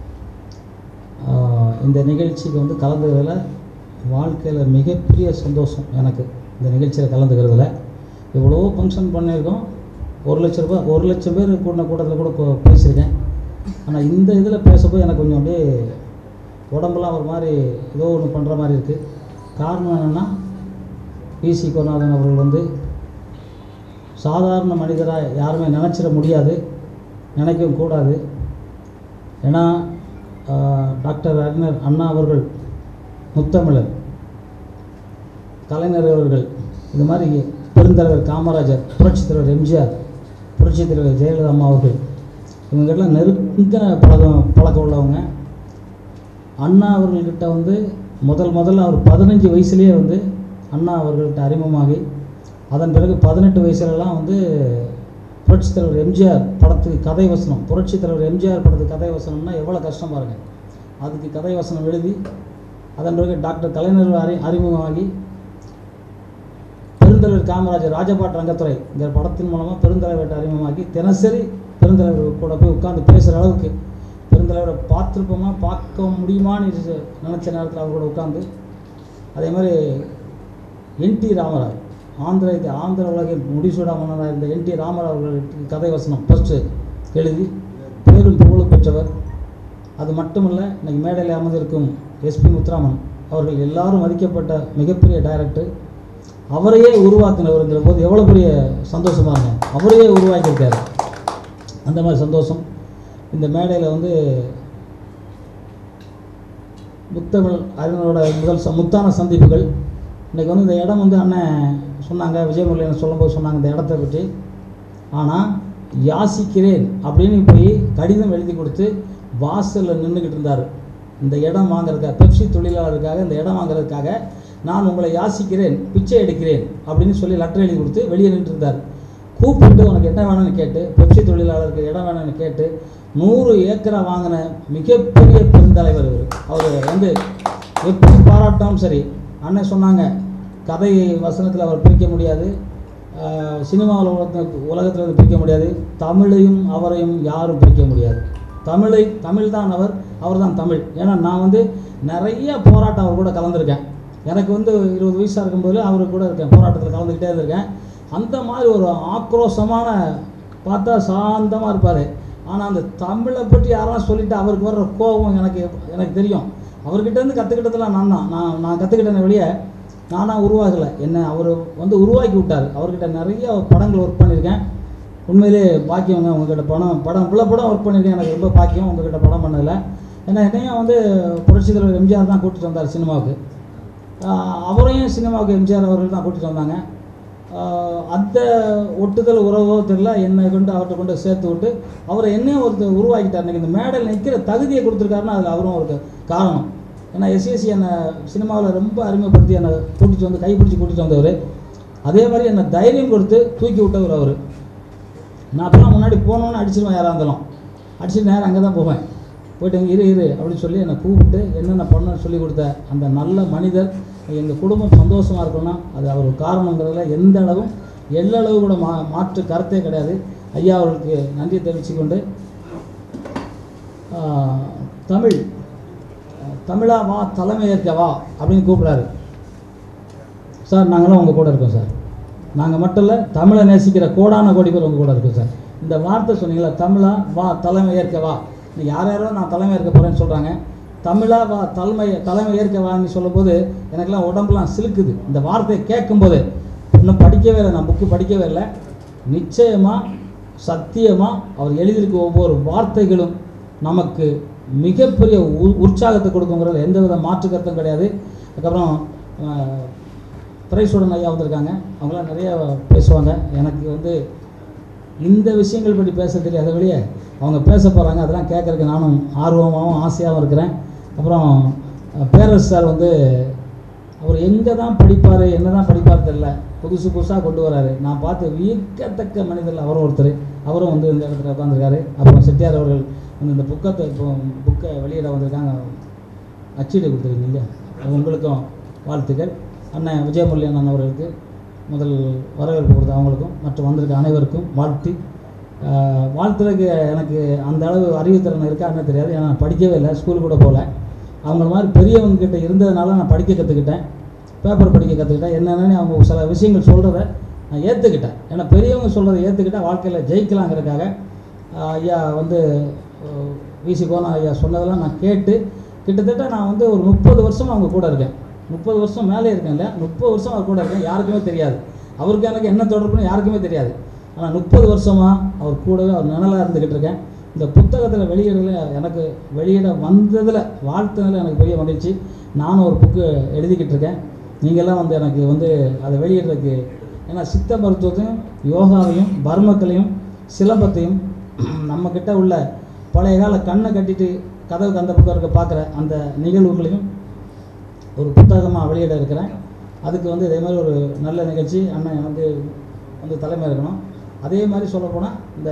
ஆஹ் இந்த நிகழ்ச்சிக்கு வந்து கலந்துக்கிறதுல வாழ்க்கையில் மிகப்பெரிய சந்தோஷம் எனக்கு இந்த நிகழ்ச்சியில் கலந்துக்கிறதுல எவ்வளோ ஃபங்க்ஷன் பண்ணியிருக்கோம் ஒரு லட்ச ரூபாய் ஒரு லட்சம் பேர் கூடின கூட்டத்தில் கூட போ- பேசியிருக்கேன் ஆனால் இந்த இதில் பேசப்போ எனக்கு கொஞ்சம் அப்படியே உடம்பெல்லாம் ஒரு மாதிரி ஏதோ ஒன்று பண்ணுற மாதிரி இருக்குது காரணம் என்னென்னா பிசி கோநாதன் அவர்கள் வந்து சாதாரண மனிதராக யாருமே நினச்சிட முடியாது நினைக்கவும் கூடாது ஏன்னா ஆஹ், டாக்டர் அறிஞர் அண்ணா அவர்கள் முத்தமிழர் கலைஞர் அவர்கள் இந்த மாதிரி பெருந்தலைவர் காமராஜர் புரட்சித் தலைவர் எம்ஜிஆர் புரட்சித் தலைவர் ஜெயலலிதா அம்மா அவர்கள் இவங்கெல்லாம் நெருங்கின பழக்கம் பழக்கம் உள்ளவங்க அண்ணா அவர்கள்கிட்ட வந்து முதல் முதல்ல அவர் பதினஞ்சு வயசுலேயே வந்து அண்ணா அவர்கள்ட்ட அறிமுகமாகி அதன் பிறகு பதினெட்டு வயசுலலாம் வந்து புரட்சித் தலைவர் எம்ஜிஆர் படத்துக்கு கதை வசனம் புரட்சித் தலைவர் எம்ஜிஆர் படத்துக்கு கதை வசனம்னா எவ்வளோ கஷ்டம் பாருங்க அதுக்கு கதை வசனம் எழுதி அதன் பிறகு டாக்டர் கலைஞர் அறி அறிமுகமாகி பெருந்தலைவர் காமராஜர் ராஜபாட் ரங்கத்துறைங்கிற படத்தின் மூலமாக பெருந்தலைவர்கிட்ட அறிமுகமாகி தினசரி பெருந்தலைவர் கூட போய் உட்காந்து பேசுகிற அளவுக்கு பெருந்தலைவரை பார்த்துருப்போமா பார்க்க முடியுமான்னு இது நினச்ச நேரத்தில் அவர் கூட உட்காந்து அதே மாதிரி என்டி ராமராவ் ஆந்திர இது ஆந்திர உலகின் முடிசூடா மன்னராக இருந்த என்டி ராமராவ் அவர்களுக்கு கதை வசனம் ஃபஸ்ட்டு எழுதி பேரும் புகழும் பெற்றவர் அது மட்டுமல்ல இன்னைக்கு மேடையில் அமர்ந்திருக்கும் எஸ்பி முத்துராமன் அவர்கள் எல்லாரும் மதிக்கப்பட்ட மிகப்பெரிய டைரக்டர் அவரையே உருவாக்கினவருங்கிற போது எவ்வளோ பெரிய சந்தோஷமா இருக்கும் அவரையே உருவாக்கியிருக்காரு அந்த மாதிரி சந்தோஷம் இந்த மேடையில் வந்து முத்தமிழ் அறிஞரோட முதல் ச முத்தான சந்திப்புகள் இன்றைக்கி வந்து இந்த இடம் வந்து அண்ணன் சொன்னாங்க விஜயமுரளியன் சொல்லும்போது சொன்னாங்க இந்த இடத்த பற்றி ஆனால் யாசிக்கிறேன் அப்படின்னு போய் கடிதம் எழுதி கொடுத்து வாசலில் நின்றுக்கிட்டு இருந்தார் இந்த இடம் வாங்குறதுக்காக பெப்சி தொழிலாளருக்காக இந்த இடம் வாங்குறதுக்காக நான் உங்களை யாசிக்கிறேன் பிச்சை எடுக்கிறேன் அப்படின்னு சொல்லி லெட்டர் எழுதி கொடுத்து வெளியே நின்று இருந்தார் கூப்பிட்டு உனக்கு என்ன வேணும்னு கேட்டு பெப்சி தொழிலாளருக்கு இடம் வேணும்னு கேட்டு நூறு ஏக்கரா வாங்கின மிகப்பெரிய பெருந்தலைவர் இவர் அவர் வந்து எப்படி பாராட்டாலும் சரி அண்ணன் சொன்னாங்க கதை வசனத்தில் அவர் பிரிக்க முடியாது ஆஹ் சினிமாவில் உலகத்தில் உலகத்தில் இருந்து பிரிக்க முடியாது தமிழையும் அவரையும் யாரும் பிரிக்க முடியாது தமிழை தமிழ் தான் அவர் அவர் தான் தமிழ் ஏன்னா நான் வந்து நிறைய போராட்டம் அவர் கூட கலந்துருக்கேன் எனக்கு வந்து இருபது வயசாக இருக்கும்போது அவரு கூட இருக்கேன் போராட்டத்தில் கலந்துக்கிட்டே இருந்திருக்கேன் அந்த மாதிரி ஒரு ஆக்ரோஷமான பார்த்தா சாந்தமாக இருப்பார் ஆனால் அந்த தமிழை பற்றி யாரெல்லாம் சொல்லிட்டு அவருக்கு வர்ற கோபம் எனக்கு எனக்கு தெரியும் அவர்கிட்ட இருந்து கற்றுக்கிட்டதெல்லாம் நான் தான் நான் நான் கற்றுக்கிட்டேன் வெளியே நானாக உருவாகலை என்ன அவர் வந்து உருவாக்கி விட்டார் அவர்கிட்ட நிறைய படங்கள் ஒர்க் பண்ணியிருக்கேன் உண்மையிலே பாக்கியவங்க உங்ககிட்ட படம் படம் இவ்வளோ படம் ஒர்க் பண்ணியிருக்கேன் எனக்கு ரொம்ப பாக்கியம் உங்ககிட்ட படம் பண்ணதில்லை ஏன்னா என்னையும் வந்து புரட்சித் தலைவர் எம்ஜிஆர் தான் கூட்டிகிட்டு வந்தார் சினிமாவுக்கு ஆஹ் அவரையும் சினிமாவுக்கு எம்ஜிஆர் அவர்கள் தான் கூட்டிகிட்டு வந்தாங்க ஆஹ் அந்த ஒட்டுதல் உறவோ தெரியல என்னை கொண்டு அவர்கிட்ட கொண்டு சேர்த்து விட்டு அவரை என்னையும் ஒருத்தர் உருவாக்கிட்டார் இன்னைக்கு இந்த மேடையில் நிற்கிற தகுதியை கொடுத்துருக்காருன்னா அதில் அவரும் ஒரு காரணம் ஏன்னா எஸ்எஸ்சி என்னை சினிமாவில் ரொம்ப அருமைப்படுத்தி என்னை கூட்டிகிட்டு வந்து கைப்பிடிச்சி கூட்டிகிட்டு வந்தவர் அதே மாதிரி என்னை தைரியம் கொடுத்து தூக்கி விட்டவர் அவர் நான் அப்போலாம் முன்னாடி போனோன்னு அடிச்சிருவேன் யாராக இருந்தாலும் அடிச்சுட்டு நேரம் அங்கே தான் போவேன் போயிட்டு இங்கே இரு இரு அப்படின்னு சொல்லி என்னை கூப்பிட்டு என்னென்ன பண்ணணும்னு சொல்லி கொடுத்த அந்த நல்ல மனிதர் எங்கள் குடும்பம் சந்தோஷமாக இருக்கணும்னா அது அவர் காரணங்கிறதுல எந்த அளவும் எல்லளவு கூட மா மாற்று கருத்தே கிடையாது ஐயா அவர்களுக்கு நன்றி தெரிவித்துக்கொண்டு ஆஹ், தமிழ் தமிழா வா தலைமை ஏற்க வா அப்படின்னு கூப்பிட்றாரு சார் நாங்களாம் உங்கள் கூட இருக்கோம் சார் நாங்கள் மட்டும் இல்லை தமிழை நேசிக்கிற கோடான கோடி பேர் உங்கள் கூட இருக்கோம் சார் இந்த வார்த்தை சொன்னீங்களா தமிழா வா தலைமை ஏற்க வா இன்னைக்கு யார் யாரோ நான் தலைமை ஏற்க போகிறேன்னு சொல்கிறாங்க தமிழா வா தலைமை தலைமை ஏற்க வான்னு சொல்லும்போது எனக்கெல்லாம் உடம்புலாம் சிலுக்குது இந்த வார்த்தையை கேட்கும்போது இன்னும் படிக்கவே இல்லை நான் புக்கு படிக்கவே இல்லை நிச்சயமாக சத்தியமாக அவர் எழுதியிருக்க ஒவ்வொரு வார்த்தைகளும் நமக்கு மிகப்பெரிய உ உற்சாகத்தை கொடுக்குங்கிறது எந்த வித மாற்று கருத்தும் கிடையாது அதுக்கப்புறம் அஹ், பிரைஸுடன் ஐயா வந்திருக்காங்க அவங்களாம் நிறைய பேசுவாங்க எனக்கு வந்து இந்த விஷயங்கள் பற்றி பேச தெரியாத வெளியே அவங்க பேச போகிறாங்க அதெல்லாம் கேட்கறதுக்கு நானும் ஆர்வமாகவும் ஆசையாகவும் இருக்கிறேன் அப்புறம் அஹ், பேரரசு சார் வந்து அவர் எங்கே தான் படிப்பார் என்ன தான் படிப்பார் தெரில புதுசு புதுசாக கொண்டு வராரு நான் பார்த்து வியக்கத்தக்க மனிதர் அவரும் ஒருத்தர் அவரும் வந்து இந்த இடத்துல உட்காந்துருக்காரு அப்புறம் செட்டியார் அவர்கள் வந்து இந்த புக்கத்தை இப்போ புக்கை வெளியிட வந்திருக்காங்க அச்சீடு கொடுத்துருக்கீங்க இல்லையா அது உங்களுக்கும் வாழ்த்துக்கள் அண்ணன் விஜயமுரளி அண்ணன் அவர்களுக்கு முதல் வரவேற்பு கொடுத்த அவங்களுக்கும் மற்றும் வந்திருக்க அனைவருக்கும் வாழ்த்தி ஆஹ், வாழ்த்துறதுக்கு எனக்கு அந்த அளவு அறிவுத்திறன் இருக்கான்னு தெரியாது ஏன்னா நான் படிக்கவே இல்லை ஸ்கூல் கூட போகல அவங்கள மாதிரி பெரியவங்க கிட்ட இருந்ததுனால நான் படிக்க கற்றுக்கிட்டேன் பேப்பர் படிக்க கற்றுக்கிட்டேன் என்னென்னு அவங்க சில விஷயங்கள் சொல்கிறத நான் ஏற்றுக்கிட்டேன் ஏன்னா பெரியவங்க சொல்கிறத ஏற்றுக்கிட்டா வாழ்க்கையில் ஜெயிக்கலாங்கிறதுக்காக ஆஹ், ஐயா வந்து விசி கோனா ஐயா சொன்னதெல்லாம் நான் கேட்டு கிட்டத்தட்ட நான் வந்து ஒரு முப்பது வருஷம் அவங்க கூட இருக்கேன் முப்பது வருஷம் மேலே இருக்கேன் இல்லையா முப்பது வருஷம் அவர் கூட இருக்கேன் யாருக்குமே தெரியாது அவருக்கு எனக்கு என்ன தொடர்புன்னு யாருக்குமே தெரியாது ஆனால் முப்பது வருஷமாக அவர் கூடவே அவர் நிழலாக இருந்துக்கிட்டு இருக்கேன் இந்த புத்தகத்தில் வெளியிடல எனக்கு வெளியிட வந்ததில் வாழ்த்துனதில் எனக்கு பெரிய மகிழ்ச்சி நானும் ஒரு புக்கு எழுதிக்கிட்டு இருக்கேன் நீங்கள்லாம் வந்து எனக்கு வந்து அதை வெளியிடுறதுக்கு ஏன்னா சித்த மருத்துவத்தையும் யோகாவையும் பர்மக்கலையும் சிலம்பத்தையும் நம்மக்கிட்ட உள்ள பழைய கால கண்ணை கட்டிட்டு கதவுக்கு அந்த பக்கம் இருக்க பார்க்குற அந்த நிகழ்வுகளையும் ஒரு புத்தகமாக வெளியிட இருக்கிறேன் அதுக்கு வந்து இதே மாதிரி ஒரு நல்ல நிகழ்ச்சி அண்ணன் வந்து வந்து தலைமை இருக்கணும் அதே மாதிரி சொல்லப்போனால் இந்த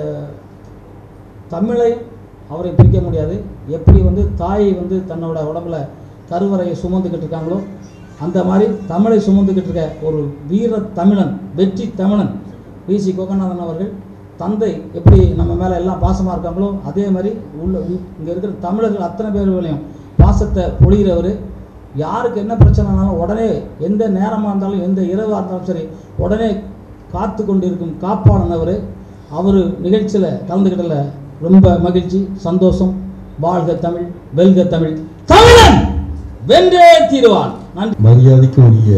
தமிழை அவரை பிரிக்க முடியாது எப்படி வந்து தாய் வந்து தன்னோட உடம்புல கருவறையை சுமந்துக்கிட்டு இருக்காங்களோ அந்த மாதிரி தமிழை சுமந்துக்கிட்டு இருக்க ஒரு வீர தமிழன் வெற்றி தமிழன் விசி கோகநாதன் அவர்கள் தந்தை எப்படி நம்ம மேலே எல்லாம் பாசமாக இருக்காங்களோ அதே மாதிரி உள்ள இங்கே இருக்கிற தமிழர்கள் அத்தனை பேர்களையும் பாசத்தை பொழிகிறவர் யாருக்கு என்ன பிரச்சனைனாலும் உடனே எந்த நேரமாக இருந்தாலும் எந்த இரவாக இருந்தாலும் சரி உடனே காத்து கொண்டு இருக்கும் காப்பாளன் அவர் அவர் நிகழ்ச்சியில் கலந்துக்கிட்டல ரொம்ப மகிழ்ச்சி சந்தோஷம் வாழ்க தமிழ் வெல்க தமிழ் தமிழன் வென்றே தீருவான் நன்றி மரியாதைக்கு உரிய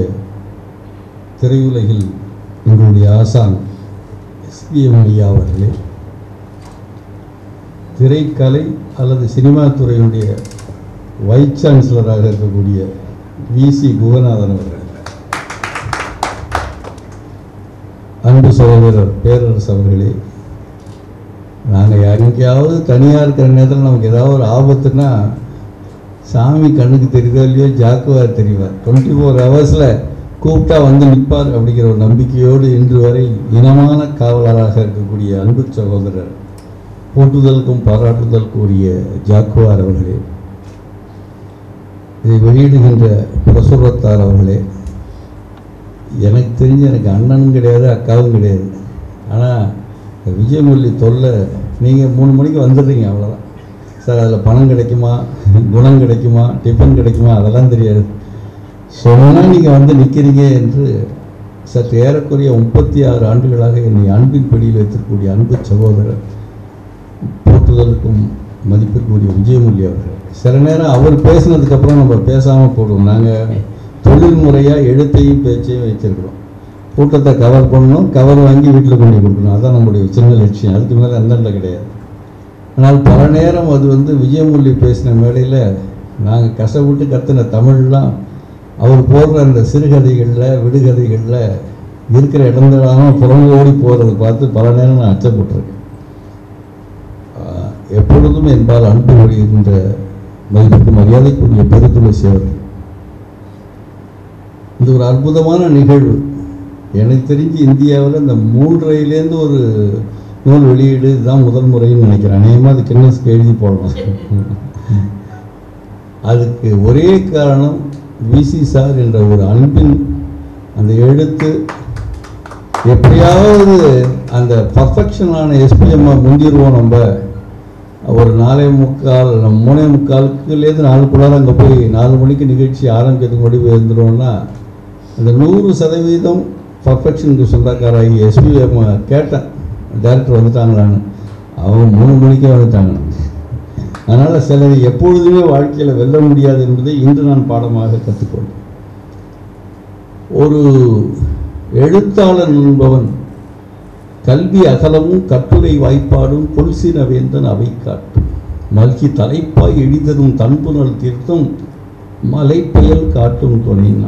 திரையுலகில் எங்களுடைய ஆசான் எஸ்பிஎம் ஐயா அவர்களே திரைக்கலை அல்லது சினிமா துறையினுடைய வைஸ் சான்சலராக இருக்கக்கூடிய விசி குகநாதன் அவர்கள் அன்பு சகோதரர் பேரரசு அவர்களே நாங்கள் யாருக்கையாவது தனியாக இருக்கிற நேரத்தில் நமக்கு ஏதாவது ஒரு ஆபத்துன்னா சாமி கண்ணுக்கு தெரியுதோ இல்லையோ ஜாக்குவார் தெரிவார் டுவெண்ட்டி ஃபோர் ஹவர்ஸில் கூப்பிட்டா வந்து நிற்பார் அப்படிங்கிற ஒரு நம்பிக்கையோடு இன்று வரை இனமான காவலராக இருக்கக்கூடிய அன்பு சகோதரர் போற்றுதலுக்கும் பாராட்டுதலுக்கும் உரிய ஜாக்குவார் அவர்களே இதை வெளியிடுகின்ற பிரசுரத்தார் அவர்களே எனக்கு தெரிஞ்ச எனக்கு அண்ணனும் கிடையாது அக்காவும் கிடையாது ஆனால் விஜயமுரளி தொல்லை நீங்கள் மூணு மணிக்கு வந்துடுறீங்க அவ்வளோதான் சார் அதில் பணம் கிடைக்குமா குணம் கிடைக்குமா டிஃபன் கிடைக்குமா அதெல்லாம் தெரியாது சொன்னால் நீங்கள் வந்து நிற்கிறீங்க என்று சற்று ஏறக்குறைய முப்பத்தி ஆறு ஆண்டுகளாக என்னை அன்பின் பிடியில் வைத்திருக்கக்கூடிய அன்பு சகோதரர் போற்றுதலுக்கும் மதிப்பிற்குரிய விஜயமூலி அவர்கள் சில நேரம் அவர் பேசினதுக்கப்புறம் நம்ம பேசாமல் போடுவோம் நாங்கள் தொழில் முறையாக எழுத்தையும் பேச்சையும் வச்சிருக்கிறோம் கூட்டத்தை கவர் பண்ணணும் கவர் வாங்கி வீட்டில் கொண்டு போய் கொடுக்கணும் அதான் நம்முடைய சின்ன லட்சியம் அதுக்கு மேலே எந்தண்ட கிடையாது ஆனால் பல நேரம் அது வந்து விஜயமூலி பேசின மேடையில் நாங்கள் கஷ்டப்பட்டு கற்றுன தமிழ்லாம் அவர் போடுற அந்த சிறுகதைகளில் விடுகதைகளில் இருக்கிற இடங்களெல்லாம் புறங்கு ஓடி போகிறத பார்த்து பல நேரம் நான் அச்சப்பட்டிருக்கேன் ஆஹ் எப்பொழுதும் என்பால் அன்பு வருகின்ற மதிப்புக்கு மரியாதைக்குரிய பெருத்துளசி அவர்கள் இது ஒரு அற்புதமான நிகழ்வு எனக்கு தெரிஞ்சு இந்தியாவில் இந்த மூன்றையிலேருந்து ஒரு நூல் வெளியீடு இதுதான் முதல் முறைன்னு நினைக்கிறேன் அநேகமாக அது கின்னஸ்க்கு எழுதி போடணும் அதுக்கு ஒரே காரணம் விசி சார் என்ற ஒரு அன்பின் அந்த எழுத்து எப்படியாவது அந்த பர்ஃபெக்ஷனான எஸ்பிஎம்ஐ முந்திருவோம் நம்ம ஒரு நாலே முக்கால் மூணே முக்காலுக்குலேருந்து நாலுக்குள்ளார அங்கே போய் நாலு மணிக்கு நிகழ்ச்சி ஆரம்பிக்கிறதுக்கு முன்னாடி போய் இருந்துருவோம்னா அந்த நூறு சதவீதம் பர்ஃபெக்ஷனுக்கு சொந்தக்காராகி எஸ்பிஎம் கேட்டேன் டேரக்டர் வந்துட்டாங்களான்னு அவங்க மூணு மணிக்கே வந்துட்டாங்க அதனால் சிலரை எப்பொழுதுமே வாழ்க்கையில் வெல்ல முடியாது என்பதை இன்று நான் பாடமாக கற்றுக்கொண்டேன் ஒரு எழுத்தாளன் என்பவன் கல்வி அகலமும் கட்டுரை வாய்ப்பாடும் கொல்சின வேந்தன் அவை காட்டும் மல்கி தலைப்பாய் எளிதரும் தன்புணல் தீர்த்தும் மலை புயல் காட்டும் துணைன்னா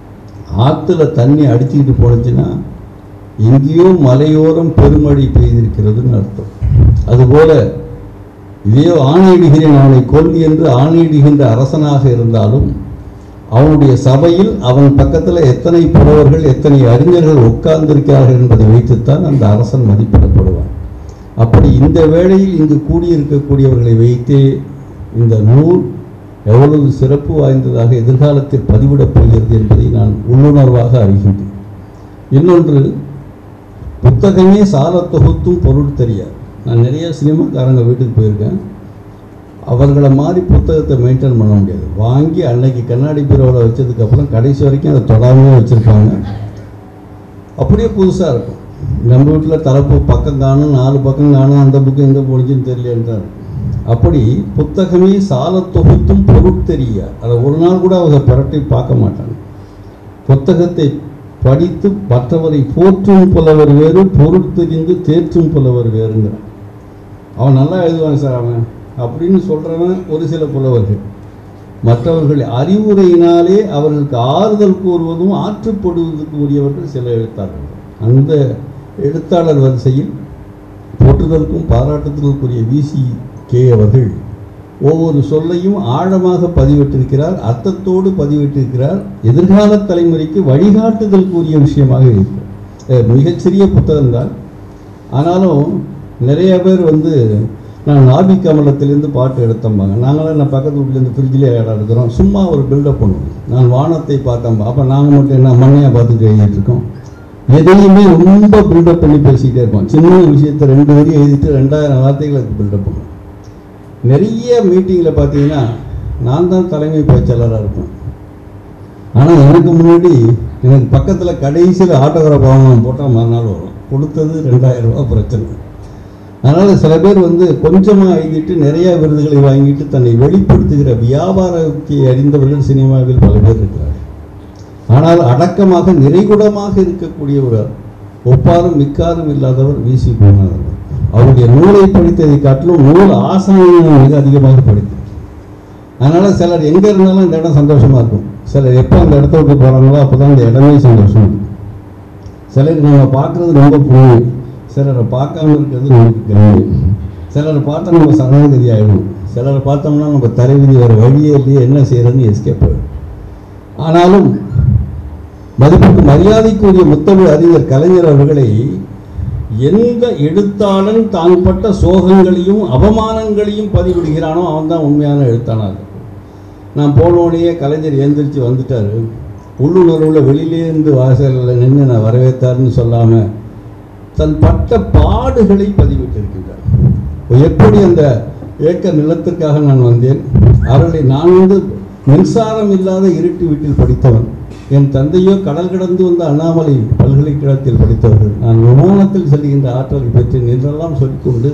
ஆற்றுல தண்ணி அடிச்சுக்கிட்டு போனுச்சுன்னா எங்கேயோ மலையோரம் பெருமழை பெய்திருக்கிறதுன்னு அர்த்தம் அதுபோல இதையோ ஆணையிடுகிறேன் அவனை கொல்லி என்று ஆணையிடுகின்ற அரசனாக இருந்தாலும் அவனுடைய சபையில் அவன் பக்கத்தில் எத்தனை புலவர்கள் எத்தனை அறிஞர்கள் உட்கார்ந்திருக்கிறார்கள் என்பதை வைத்துத்தான் அந்த அரசன் மதிப்பிடப்படுவான் அப்படி இந்த வேளையில் இங்கு கூடியிருக்கக்கூடியவர்களை வைத்தே இந்த நூல் எவ்வளவு சிறப்பு வாய்ந்ததாக எதிர்காலத்தில் பதிவிடப் போகிறது என்பதை நான் உள்ளுணர்வாக அறிகின்றேன் இன்னொன்று புத்தகமே சால தொகுத்தும் பொருள் தெரியாது நான் நிறைய சினிமாக்காரங்க வீட்டுக்கு போயிருக்கேன் அவர்களை மாதிரி புத்தகத்தை மெயின்டைன் பண்ண முடியாது வாங்கி அன்னைக்கு கண்ணாடி பீரோவில் வச்சதுக்கப்புறம் கடைசி வரைக்கும் அதை தொடாமே வச்சுருப்பாங்க அப்படியே புதுசாக இருக்கும் நம்ம வீட்டில் தலைப்பு பக்கம் காணும் நாலு பக்கம் காணும் அந்த புக்கு எங்கே போணுச்சுன்னு தெரியலன்றார் அப்படி புத்தகமே சால தொகுத்தும் பொருள் தெரிய அதை ஒரு நாள் கூட அவங்க புரட்டி பார்க்க மாட்டாங்க புத்தகத்தை படித்து மற்றவரை போற்றும் புலவர் வேறு பொருள் தெரிந்து தேற்றும் புலவர் வேறுங்கிறான் அவன் நல்லா எழுதுவான் சார் அவன் அப்படின்னு சொல்கிறவன் ஒரு சில புலவர்கள் மற்றவர்கள் அறிவுரையினாலே அவர்களுக்கு ஆறுதல் கூறுவதும் ஆற்றுப்படுவதற்கு உரியவர்கள் சில எழுத்தாளர்கள் அந்த எழுத்தாளர் வரிசையில் போற்றுதலுக்கும் பாராட்டுதலுக்குரிய விசி கே அவர்கள் ஒவ்வொரு சொல்லையும் ஆழமாக பதிவிட்டிருக்கிறார் அர்த்தத்தோடு பதிவிட்டிருக்கிறார் எதிர்கால தலைமுறைக்கு வழிகாட்டுதலுக்குரிய விஷயமாக இருக்கிறார் அஹ் மிகச்சிறிய புத்தகம்தான் ஆனாலும் நிறைய பேர் வந்து நான் நாபி கமலத்திலேருந்து பாட்டு எடுத்தம்பாங்க நாங்களாம் என்ன பக்கத்து வீட்டிலேருந்து ஃப்ரிட்ஜிலே இடம் எடுக்கிறோம் சும்மா ஒரு பில்டப் பண்ணுவோம் நான் வானத்தை பார்த்தோம் அப்போ நாங்கள் மட்டும் என்ன மண்ணையை பார்த்துட்டு எழுதிட்டு இருக்கோம் எதையுமே ரொம்ப பில்டப் பண்ணி பேசிக்கிட்டே இருப்போம் சின்ன விஷயத்தை ரெண்டு வரி எழுதிட்டு ரெண்டாயிரம் வார்த்தைகளுக்கு பில்டப் பண்ணுவோம் நிறைய மீட்டிங்கில் பார்த்தீங்கன்னா நான் தான் தலைமை பேச்சாளராக இருப்பேன் ஆனால் எனக்கு முன்னாடி எனக்கு பக்கத்தில் கடைசியில் ஆட்டோகிராஃப் வாங்கணும் போட்டால் மறுநாள் வரும் கொடுத்தது ரெண்டாயிரம் ரூபாய் பிரச்சனை அதனால் சில பேர் வந்து கொஞ்சமாக எழுதிட்டு நிறைய விருதுகளை வாங்கிட்டு தன்னை வெளிப்படுத்துகிற வியாபாரத்தை அறிந்தவர்கள் சினிமாவில் பல பேர் இருக்கிறார்கள் ஆனால் அடக்கமாக நிறைகுடமாக இருக்கக்கூடிய ஒரு ஒப்பாரும் மிக்காரும் இல்லாதவர் விசி குருநாதர் அவருடைய நூலை படித்ததை காட்டிலும் நூல் ஆசானியை மிக அதிகமாக படித்தேன் அதனால் சிலர் எங்கே இருந்தாலும் இந்த இடம் சந்தோஷமாக இருக்கும் சிலர் எப்போ அந்த இடத்த விட்டு போகிறாங்களோ அப்போ தான் அந்த இடமே சந்தோஷம் இருக்கும் சிலர் நம்ம பார்க்குறது ரொம்ப புண்ணியம் சிலரை பார்க்காம இருக்கிறது நமக்கு கல்வி சிலரை பார்த்தா நம்ம சரணாகதி ஆகிடும் சிலரை பார்த்தோம்னா நம்ம தலைவிதி வேறு வழியே இல்லையே என்ன செய்யறதுன்னு எஸ்கேப் ஆகிடும் ஆனாலும் மதிப்புக்கு மரியாதைக்குரிய முத்தமிழ் அறிஞர் கலைஞர் அவர்களை எந்த எழுத்தாளன் தான் பட்ட சோகங்களையும் அவமானங்களையும் பதிவிடுகிறானோ அவன் தான் உண்மையான எழுத்தாளர் நான் போனோடனே கலைஞர் எந்திரிச்சு வந்துட்டார் உள்ளுணர்வில் வெளியிலேருந்து வாசலில் நின்று நான் வரவேற்றாருன்னு சொல்லாமல் தன் பட்ட பாடுகளை பதிவிட்டிருக்கின்றார் எப்படி அந்த ஏக்கர் நிலத்திற்காக நான் வந்தேன் அவர்களை நான் வந்து மின்சாரம் இல்லாத இருட்டு வீட்டில் படித்தவன் என் தந்தையோ கடல் கடந்து வந்த அண்ணாமலை பல்கலைக்கழகத்தில் படித்தவர்கள் நான் விமானத்தில் செல்கின்ற ஆற்றலை பெற்றேன் என்றெல்லாம் சொல்லிக்கொண்டு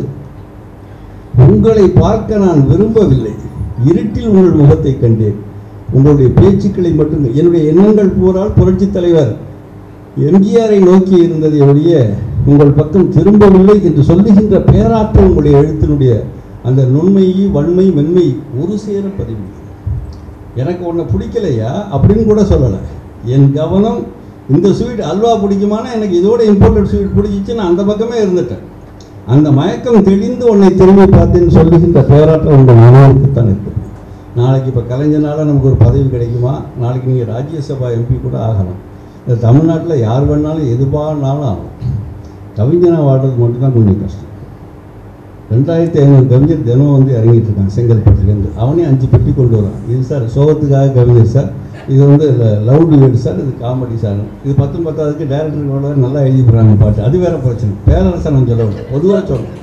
உங்களை பார்க்க நான் விரும்பவில்லை இருட்டில் உங்கள் முகத்தை கண்டேன் உங்களுடைய பேச்சுக்களை மட்டும் என்னுடைய எண்ணங்கள் பூரால் புரட்சித் தலைவர் எம்ஜிஆரை நோக்கி இருந்ததை ஒழிய உங்கள் பக்கம் திரும்பவில்லை என்று சொல்லுகின்ற பேராற்றல் உங்களுடைய எழுத்தினுடைய அந்த நுண்மை வன்மை மென்மை ஒரு சேர பதிவு எனக்கு உன்னை பிடிக்கலையா அப்படின்னு கூட சொல்லலை என் கவனம் இந்த ஸ்வீட் அல்வா பிடிக்குமானா எனக்கு இதோட இம்போர்ட்டட் ஸ்வீட் பிடிச்சிச்சு நான் அந்த பக்கமே இருந்துட்டேன் அந்த மயக்கம் தெளிந்து உன்னை திரும்பி பார்த்தேன்னு சொல்லுகின்ற பேராற்றல் உங்கள் மனோருக்குத்தான் இருக்கு நாளைக்கு இப்போ கலைஞனால நமக்கு ஒரு பதவி கிடைக்குமா நாளைக்கு நீங்கள் ராஜ்யசபா எம்பி கூட ஆகலாம் இந்த தமிழ்நாட்டில் யார் வேணாலும் எதுவானாலும் ஆகும் கவிஞனா வாழ்றது மட்டும்தான் கொஞ்சம் கஷ்டம் ரெண்டாயிரத்தி ஐநூறு கவிஞர் தினம் வந்து இறங்கிட்டு இருக்கான் செங்கல்பட்டுலேருந்து அவனே அஞ்சு பெட்டி கொண்டு வரான் இது சார் சோகத்துக்காக கவிஞர் சார் இது வந்து லவ் டிவேட் சார் இது காமெடி சார் இது பத்தும் பத்தாவதுக்கு டேரக்டர்களோட நல்லா எழுதி போடுறாங்க பாட்டு அது வேற பிரச்சனை பேரரசன் நான் சொல்ல பொதுவாக சொல்கிறேன்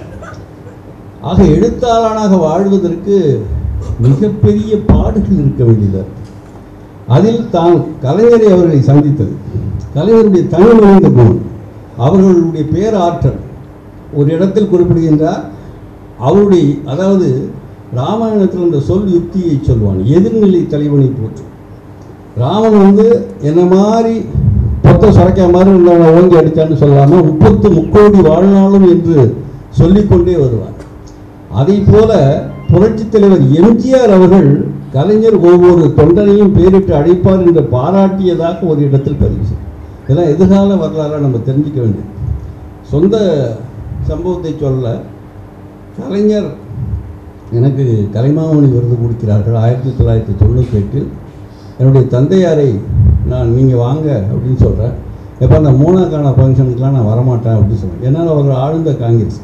ஆக எழுத்தாளனாக வாழ்வதற்கு மிகப்பெரிய பாடுகள் இருக்க வேண்டியது அதில் தான் கலைஞரை அவர்களை சந்தித்தது கலைஞருடைய தனிமனித குணம் அவர்களுடைய பேராற்றல் ஒரு இடத்தில் குறிப்பிடுகின்றார் அவருடைய அதாவது ராமாயணத்தில் அந்த சொல் யுக்தியை சொல்வான் எதிர்நிலை தலைவனை போற்று ராமன் வந்து என்ன மாதிரி பொத்த சுரைக்கா மாதிரி இருந்தவனை ஓங்கி அடித்தான்னு சொல்லாமல் முப்பத்து முக்கோடி வாழ்நாளும் என்று சொல்லிக்கொண்டே வருவார் அதை போல புரட்சித் தலைவர் எம்ஜிஆர் அவர்கள் கலைஞர் ஒவ்வொரு தொண்டனையும் பேரிட்டு அழைப்பார் என்று பாராட்டியதாக ஒரு இடத்தில் பதிவு செய்யும் இதெல்லாம் எதிர்கால வரலாறாக நம்ம தெரிஞ்சுக்க வேண்டியது சொந்த சம்பவத்தை சொல்ல கலைஞர் எனக்கு கலைமாமணி விருது கொடுக்கிறார்கள் ஆயிரத்தி தொள்ளாயிரத்தி தொண்ணூற்றி எட்டில் என்னுடைய தந்தையாரை நான் நீங்கள் வாங்க அப்படின்னு சொல்கிறேன் எப்போ அந்த மூணாக்கான ஃபங்க்ஷனுக்குலாம் நான் வரமாட்டேன் அப்படின்னு சொல்கிறேன் ஏன்னால் அவர் ஆழ்ந்த காங்கிரஸ்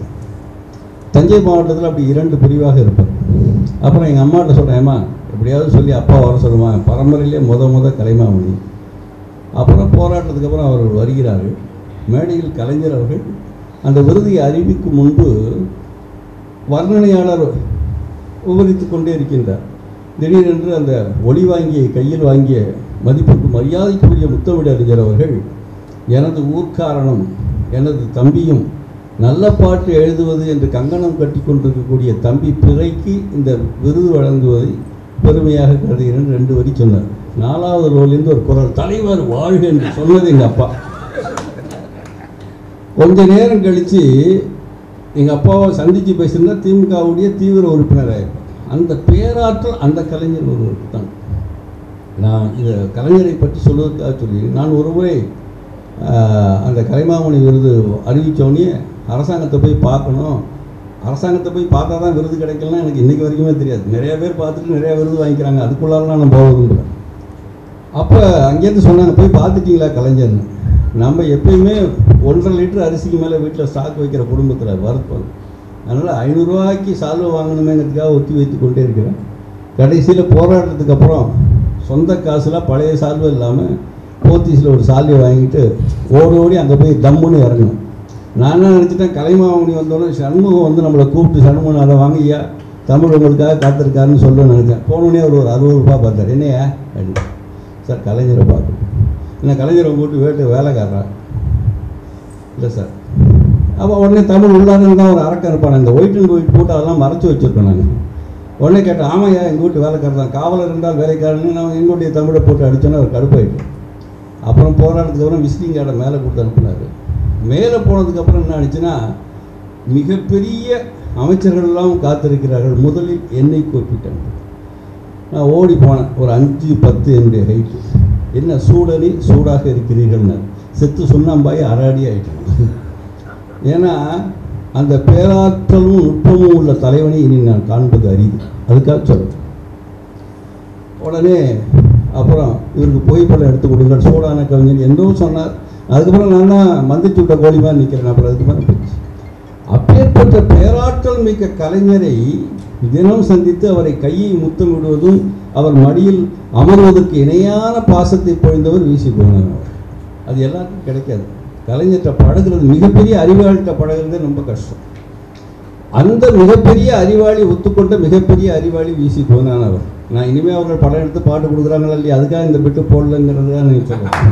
தஞ்சை மாவட்டத்தில் அப்படி இரண்டு பிரிவாக இருப்பார் அப்புறம் எங்கள் அம்மாட்ட சொல்கிறேன் ஏம்மா எப்படியாவது சொல்லி அப்பா வர சொல்லுமா பரம்பரையிலே முத முத கலைமாமணி அப்புறம் போராட்டத்துக்கு அப்புறம் அவர்கள் வருகிறார்கள் மேடையில் கலைஞர் அவர்கள் அந்த விருதை அறிவிக்கும் முன்பு வர்ணனையாளர் விவரித்து கொண்டே இருக்கின்றார் திடீரென்று அந்த ஒளி வாங்கிய கையில் வாங்கிய மதிப்புக்கு மரியாதைக்குரிய முத்தமிழ் அறிஞர் அவர்கள் எனது ஊர்க்காரனும் எனது தம்பியும் நல்ல பாட்டு எழுதுவது என்று கங்கணம் கட்டி கொண்டிருக்கக்கூடிய தம்பி பிறைக்கு இந்த விருது வழங்குவதை பெருமையாக கருதுகிறேன் ரெண்டு வரி சொன்னார் நாலாவது ரோலிருந்து ஒரு குரல் தலைவர் வாழ்க என்று சொன்னது எங்கள் அப்பா கொஞ்ச நேரம் கழித்து எங்கள் அப்பாவை சந்தித்து பேசியிருந்தா திமுகவுடைய தீவிர உறுப்பினராக இருப்பார் அந்த பேராற்றல் அந்த கலைஞர் ஒருவருக்கு தான் நான் இதை கலைஞரை பற்றி சொல்வதற்காக சொல்லி நான் ஒரு முறை ஆஹ், அந்த கலைமாமணி விருது அறிவித்தோடனே அரசாங்கத்தை போய் பார்க்கணும் அரசாங்கத்தை போய் பார்த்தா தான் விருது கிடைக்கலன்னா எனக்கு இன்றைக்கி வரைக்குமே தெரியாது நிறைய பேர் பார்த்துட்டு நிறைய விருது வாங்கிக்கிறாங்க அதுக்குள்ளாலாம் நான் போவதும் அப்போ அங்கேருந்து சொன்னாங்க போய் பார்த்துட்டீங்களா கலைஞர்னு நம்ம எப்பயுமே ஒன்றரை லிட்டர் அரிசிக்கு மேலே வீட்டில் ஸ்டாக் வைக்கிற குடும்பத்தில் வருத்தம் அதனால் ஐநூறுரூவாய்க்கு சால்வை வாங்கணுமேங்கிறதுக்காக ஒத்தி வைத்து கொண்டே இருக்கிறேன் கடைசியில் போராட்டத்துக்கு அப்புறம் சொந்த காசில் பழைய சால்வை இல்லாமல் போத்தீஸில் ஒரு சால்வை வாங்கிட்டு ஓடி ஓடி அங்கே போய் தம்முன்னு இறங்கணும் நான் என்ன நினச்சிட்டேன் கலைமாமணி வந்தோடனே சண்முகம் வந்து நம்மளை கூப்பிட்டு சண்முகம் அதை வாங்கியா தமிழ் உங்களுக்காக காத்திருக்காருன்னு சொல்ல நினச்சேன் போனோடனே அவர் ஒரு அறுபது ரூபா பார்த்தார் என்னையா அப்படின்னு சார் கலைஞரை பார்க்கணும் என்ன கலைஞரை கூப்பிட்டு வீட்டு வேலைக்காரரா இல்லை சார் அப்போ உடனே தமிழ் உள்ளாருன்னு தான் ஒரு அரக்கம் இருப்பான் இந்த ஒயிட் அண்ட் ஒயிட் போட்டு அதெல்லாம் மறைச்சி வச்சுருக்கோம் நாங்கள் உடனே கேட்டேன் ஆமாய்யா எங்கள் வீட்டு வேலைக்காரர் தான் காவலர் இருந்தால் வேலைக்காரன்னு நான் எங்களுடைய தமிழை போட்டு அடித்தோன்னே அவர் கடுப்பாயிட்டு அப்புறம் போராட்டத்துக்கு அப்புறம் விசிட்டிங் கார்டை மேலே கொடுத்து அனுப்புனார் மேலே போனதுக்கப்புறம் என்ன ஆச்சுன்னா மிகப்பெரிய அமைச்சர்கள்லாம் காத்திருக்கிறார்கள் முதலில் என்னை கூப்பிட்டாங்க நான் ஓடி போனேன் ஒரு அஞ்சு பத்து என்னுடைய ஹைட்டு என்ன சூடனி சூடாக இருக்கிறீர்கள்னார் செத்து சுண்ணாம்பாய் அராடி ஆயிட்டேன் ஏன்னா அந்த பேராற்றலும் நுட்பமும் உள்ள தலைவனை இனி நான் காண்பது அரிது அதுக்காக சொல்கிறேன் உடனே அப்புறம் இவருக்கு புகைப்படம் எடுத்து கொடுங்க சூடான கவிஞர் என்றோ சொன்னார் அதுக்கப்புறம் நான் தான் மந்திச்சு விட்ட கோழி மாதிரி நிற்கிறேன் அப்புறம் அதுக்கு மேலே போச்சு அப்பேற்பட்ட பேராற்றல் மிக்க கலைஞரை தினம் சந்தித்து அவரை கையை முத்தமிடுவதும் அவர் மடியில் அமர்வதற்கு இணையான பாசத்தை பொழிந்தவர் வீசி போனார் அது எல்லாருக்கும் கிடைக்காது கலைஞர்கிட்ட பழகுறது மிகப்பெரிய அறிவாளிகிட்ட பழகுறது ரொம்ப கஷ்டம் அந்த மிகப்பெரிய அறிவாளி ஒத்துக்கொண்ட மிகப்பெரிய அறிவாளி விசி கோனான் அவர் நான் இனிமே அவர்கள் படம் எடுத்து பாட்டு கொடுக்குறாங்களா இல்லையா அதுக்காக இந்த பிட்டு போடலங்கிறது தான் நீங்கள் சொல்லுவேன்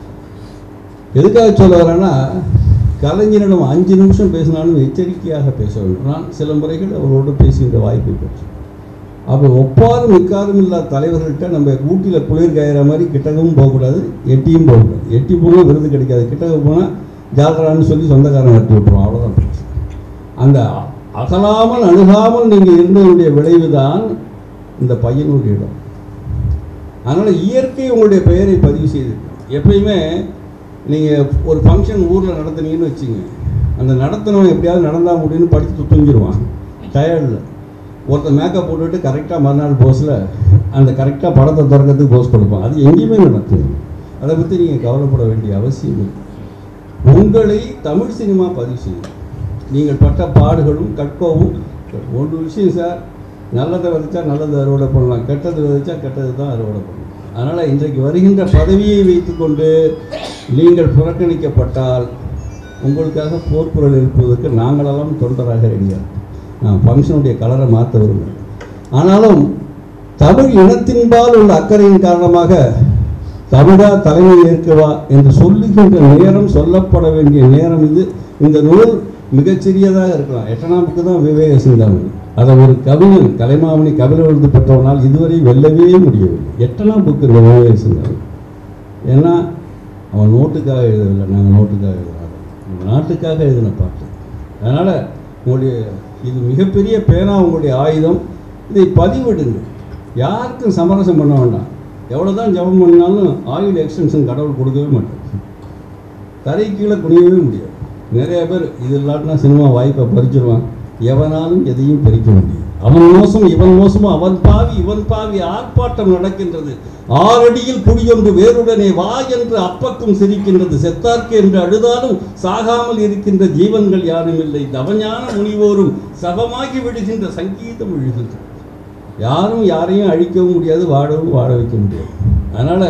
எதுக்காக சொல்ல வரேன்னா கலைஞரிடம் அஞ்சு நிமிஷம் பேசினாலும் எச்சரிக்கையாக பேச வேண்டும் நான் சில முறைகள் அவரோடு பேசுகின்ற வாய்ப்பை பெற்றேன் அப்போ ஒப்பாரும் மிக்காரும் இல்லாத தலைவர்கள்ட்ட நம்ம ஊட்டியில் குளிர் காயிற மாதிரி கிட்டகவும் போகக்கூடாது எட்டியும் போகக்கூடாது எட்டி போனால் விருது கிடைக்காது கிட்டக்க போனால் ஜாதரான்னு சொல்லி சொந்தக்காரன் கட்டி விட்டுருவோம் அவ்வளோதான் பிரச்சனை. அந்த அகலாமல் அணுகாமல் நீங்கள் இருந்ததனுடைய விளைவு தான் இந்த பையனுடைய இடம் அதனால் இயற்கை உங்களுடைய பெயரை பதிவு செய்து எப்பயுமே நீங்கள் ஒரு ஃபங்க்ஷன் ஊரில் நடத்துனீங்கன்னு வச்சுங்க அந்த நடத்தினவன் எப்படியாவது நடந்தால் முடியும்னு படித்து தூங்கிடுவான் டயர்டில் ஒருத்தன் மேக்கப் போட்டுவிட்டு கரெக்டாக மறுநாள் போஸில் அந்த கரெக்டாக படத்தை திறக்கிறதுக்கு போஸ் கொடுப்பான் அது எங்கேயுமே நடக்குது அதை பற்றி நீங்கள் கவலைப்பட வேண்டிய அவசியம் இல்லை உங்களை தமிழ் சினிமா பதிவு செய்யும் நீங்கள் பட்ட பாடுகளும் கற்கவும் ஒன்று விஷயம் சார் நல்லதை விதைச்சா நல்லது அறுவடை பண்ணலாம் கெட்டது விதைச்சா கெட்டது தான் அறுவடை பண்ணலாம் அதனால் இன்றைக்கு வருகின்ற பதவியை வைத்துக்கொண்டு நீங்கள் புறக்கணிக்கப்பட்டால் உங்களுக்காக போர்க்குரல் எழுப்புவதற்கு நாங்களெல்லாம் தொண்டராக ரெடியாக நான் ஃபங்க்ஷனுடைய கலரை மாற்ற விரும்புகிறேன் ஆனாலும் தமிழ் இனத்தின்பால் உள்ள அக்கறையின் காரணமாக தமிழா தலைமை ஏற்கவா என்று சொல்லுகின்ற நேரம் சொல்லப்பட வேண்டிய நேரம் இது இந்த நூல் மிகச்சிறியதாக இருக்கலாம் எட்டனாம் புக்கு தான் விவேக சிந்தாமணி அதை ஒரு கவிஞன் கலைமாமணி கவிதை எழுந்து பெற்றவனால் இதுவரை வெல்லவே முடியவில்லை எட்டனாம் புக்கு இந்த விவேக சிந்தாமணி ஏன்னா அவன் நோட்டுக்காக எழுதவில்லை நாங்கள் நோட்டுக்காக எழுதுறாங்க நம்ம நாட்டுக்காக எழுதின பாட்டு அதனால் உங்களுடைய இது மிகப்பெரிய பேனா உங்களுடைய ஆயுதம் இதை பதிவிடுங்க யாருக்கும் சமரசம் பண்ண வேண்டாம் எவ்வளோ தான் ஜபம் பண்ணாலும் ஆயுள் எக்ஸ்டென்ஷன் கடவுள் கொடுக்கவே மாட்டார் தரை கீழே குனியவே முடியாது நிறைய பேர் இது இல்லாட்டினா சினிமா வாய்ப்பை பறிச்சிருவான் எவனாலும் எதையும் பறிக்க முடியும் அவன் மோசம் இவன் மோசம் அவன் பாவி இவன் பாவி ஆர்ப்பாட்டம் நடக்கின்றது ஆறடியில் குடியொன்று வேருடனே வா என்று அப்பக்கம் சிரிக்கின்றது செத்தார்க்கு என்று அழுதாலும் சாகாமல் இருக்கின்ற ஜீவன்கள் யாரும் இல்லை தவஞான முனிவோரும் சபமாகி விடுகின்ற சங்கீதம் எழுகின்றது யாரும் யாரையும் அழிக்கவும் முடியாது வாழவும் வாழ வைக்க முடியாது அதனால்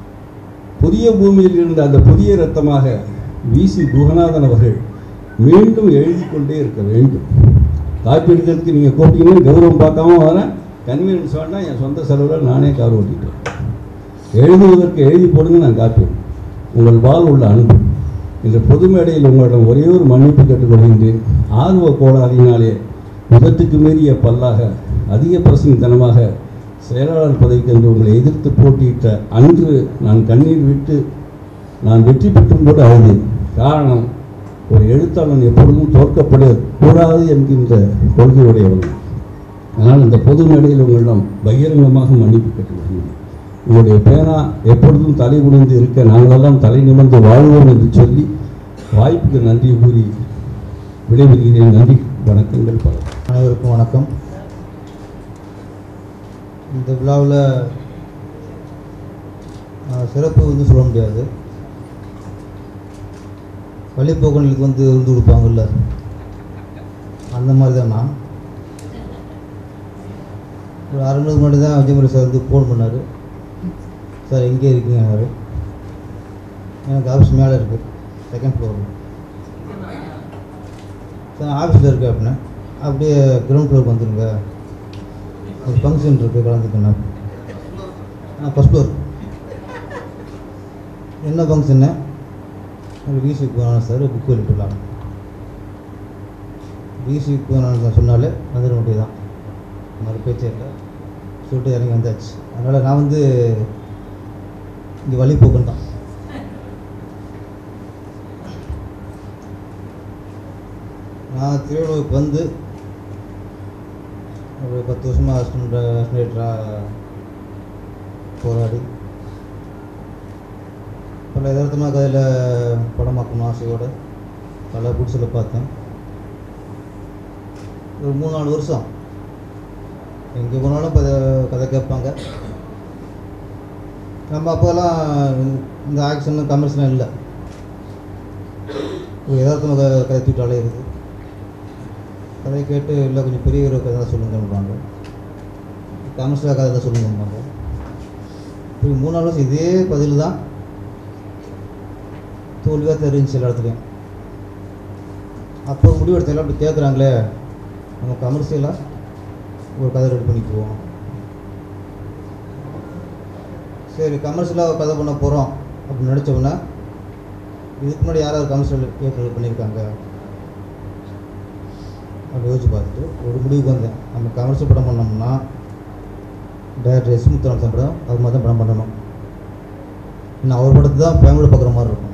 புதிய பூமியில் இருந்த அந்த புதிய ரத்தமாக விசி குகநாதன் அவர்கள் மீண்டும் எழுதி கொண்டே இருக்க வேண்டும் காப்பி எடுக்கிறதுக்கு நீங்கள் கூப்பிட்டீங்கன்னா கௌரவம் பார்க்காம வரேன் கன்வீனியன்ஸ் வேண்டாம் என் சொந்த செலவில் நானே கார் ஓட்டிட்டேன் எழுதுவதற்கு எழுதி போடுங்க நான் காப்பி உங்கள் பால் உள்ள அன்பு இந்த பொது மேடையில் உங்களிடம் ஒரே ஒரு மன்னிப்பு கேட்டுக்கொள்கின்றேன் ஆர்வ கோளாறினாலே விபத்துக்கு மீறிய பல்லாக அதிக பிரசங்கத்தனமாக செயலாளர் பதவிக்கு என்று உங்களை எதிர்த்து போட்டியிட்ட அன்று நான் கண்ணீர் விட்டு நான் வெற்றி பெற்றும் கூட அழுதேன் காரணம் ஒரு எழுத்தாளன் எப்பொழுதும் தோற்கப்படக்கூடாது என்கின்ற கொள்கையுடையவன் அதனால் இந்த பொது மேடையில் உங்களிடம் பகிரங்கமாக மன்னிப்பு கேட்டுக்கொள்கிறேன் உங்களுடைய பேனா எப்பொழுதும் தலை குனிந்து இருக்க நாங்களெல்லாம் தலை நிமிர்ந்து வாழ்வோம் என்று சொல்லி வாய்ப்புக்கு நன்றி கூறி விடைபெறுகிறேன் நன்றி வணக்கங்கள் பல அனைவருக்கும் வணக்கம் இந்த விழாவில் சிறப்பு வந்து சொல்ல முடியாது வழிபோக்கங்களுக்கு வந்து விருந்து கொடுப்பாங்கல்ல அந்த மாதிரி தான் நான் ஒரு அரை மணி முன்னாடி தான் விஜயமுறை சார் வந்து ஃபோன் பண்ணார் சார் எங்கே இருக்கீங்க எனக்கு ஆஃபீஸ் மேலே இருக்குது செகண்ட் ஃப்ளோரில் சார் ஆஃபீஸில் இருக்கு அப்படின்னா அப்படியே கிரவுண்ட் ஃப்ளோருக்கு வந்துருங்க ஒரு ஃபங்க்ஷன் இருக்குது கலந்துக்கணும் ஆ ஃபஸ்ட் ஃப்ளோர் என்ன ஃபங்க்ஷன்னு ஒரு விசிக்கு போனாலும் சார் புக் வெளியிட்டுலாம் விசிக்கு போனாலும் சொன்னாலே வந்துட வேண்டியது தான் மாதிரி பேச்சே இல்லை சொல்லிட்டு இறங்கி வந்தாச்சு அதனால் நான் வந்து இங்கே வழிபோக்கன் தான் நான் திருவள்ளுவருக்கு வந்து ஒரு பத்து வருஷமாக அசிஸ்டன்ட் அசிஸ்டேட்டராக போராடி பல யதார்த்தமாக கதையில் படமாக்கணும் ஆசையோடு பல புக்ஸில் பார்த்தேன் ஒரு மூணு நாலு வருஷம் எங்கே போனாலும் கதை கதை கேட்பாங்க நம்ம அப்போல்லாம் இந்த ஆக்ஷன் கமர்ஷியலும் இல்லை ஒரு யதார்த்தமாக கதை கதை தூக்கிட்டு இருக்குது கதையை கேட்டு இல்லை கொஞ்சம் பெரிய ஒரு கதை தான் சொல்லுங்கன்றாங்க கமர்ஷியலாக கதை தான் சொல்லுங்கன்றாங்க இப்போ மூணு நாலு வருஷம் இதே பதில் தான் தோல்வியாக தெரிஞ்சு எல்லா இடத்துலையும் அப்போ முடிவு எடுத்தாலும் அப்படி கேட்குறாங்களே நம்ம கமர்ஷியலாக ஒரு கதை ரெடி பண்ணிக்குவோம் சரி கமர்ஷியலாக ஒரு கதை பண்ண போகிறோம் அப்படின்னு நினச்சோம்னா இதுக்கு முன்னாடி யாராவது கமர்ஷியல் இயக்குனர் பண்ணியிருக்காங்க அப்படி யோசிச்சு பார்த்துட்டு ஒரு முடிவுக்கு வந்தேன் நம்ம கமர்ஷியல் படம் பண்ணோம்னா டேரக்டர் எஸ் முத்துராமன் படம் அது மாதிரி தான் படம் பண்ணணும் இன்னும் அவர் படத்தை தான் ஃபேமிலியில் பார்க்குற மாதிரி இருக்கும்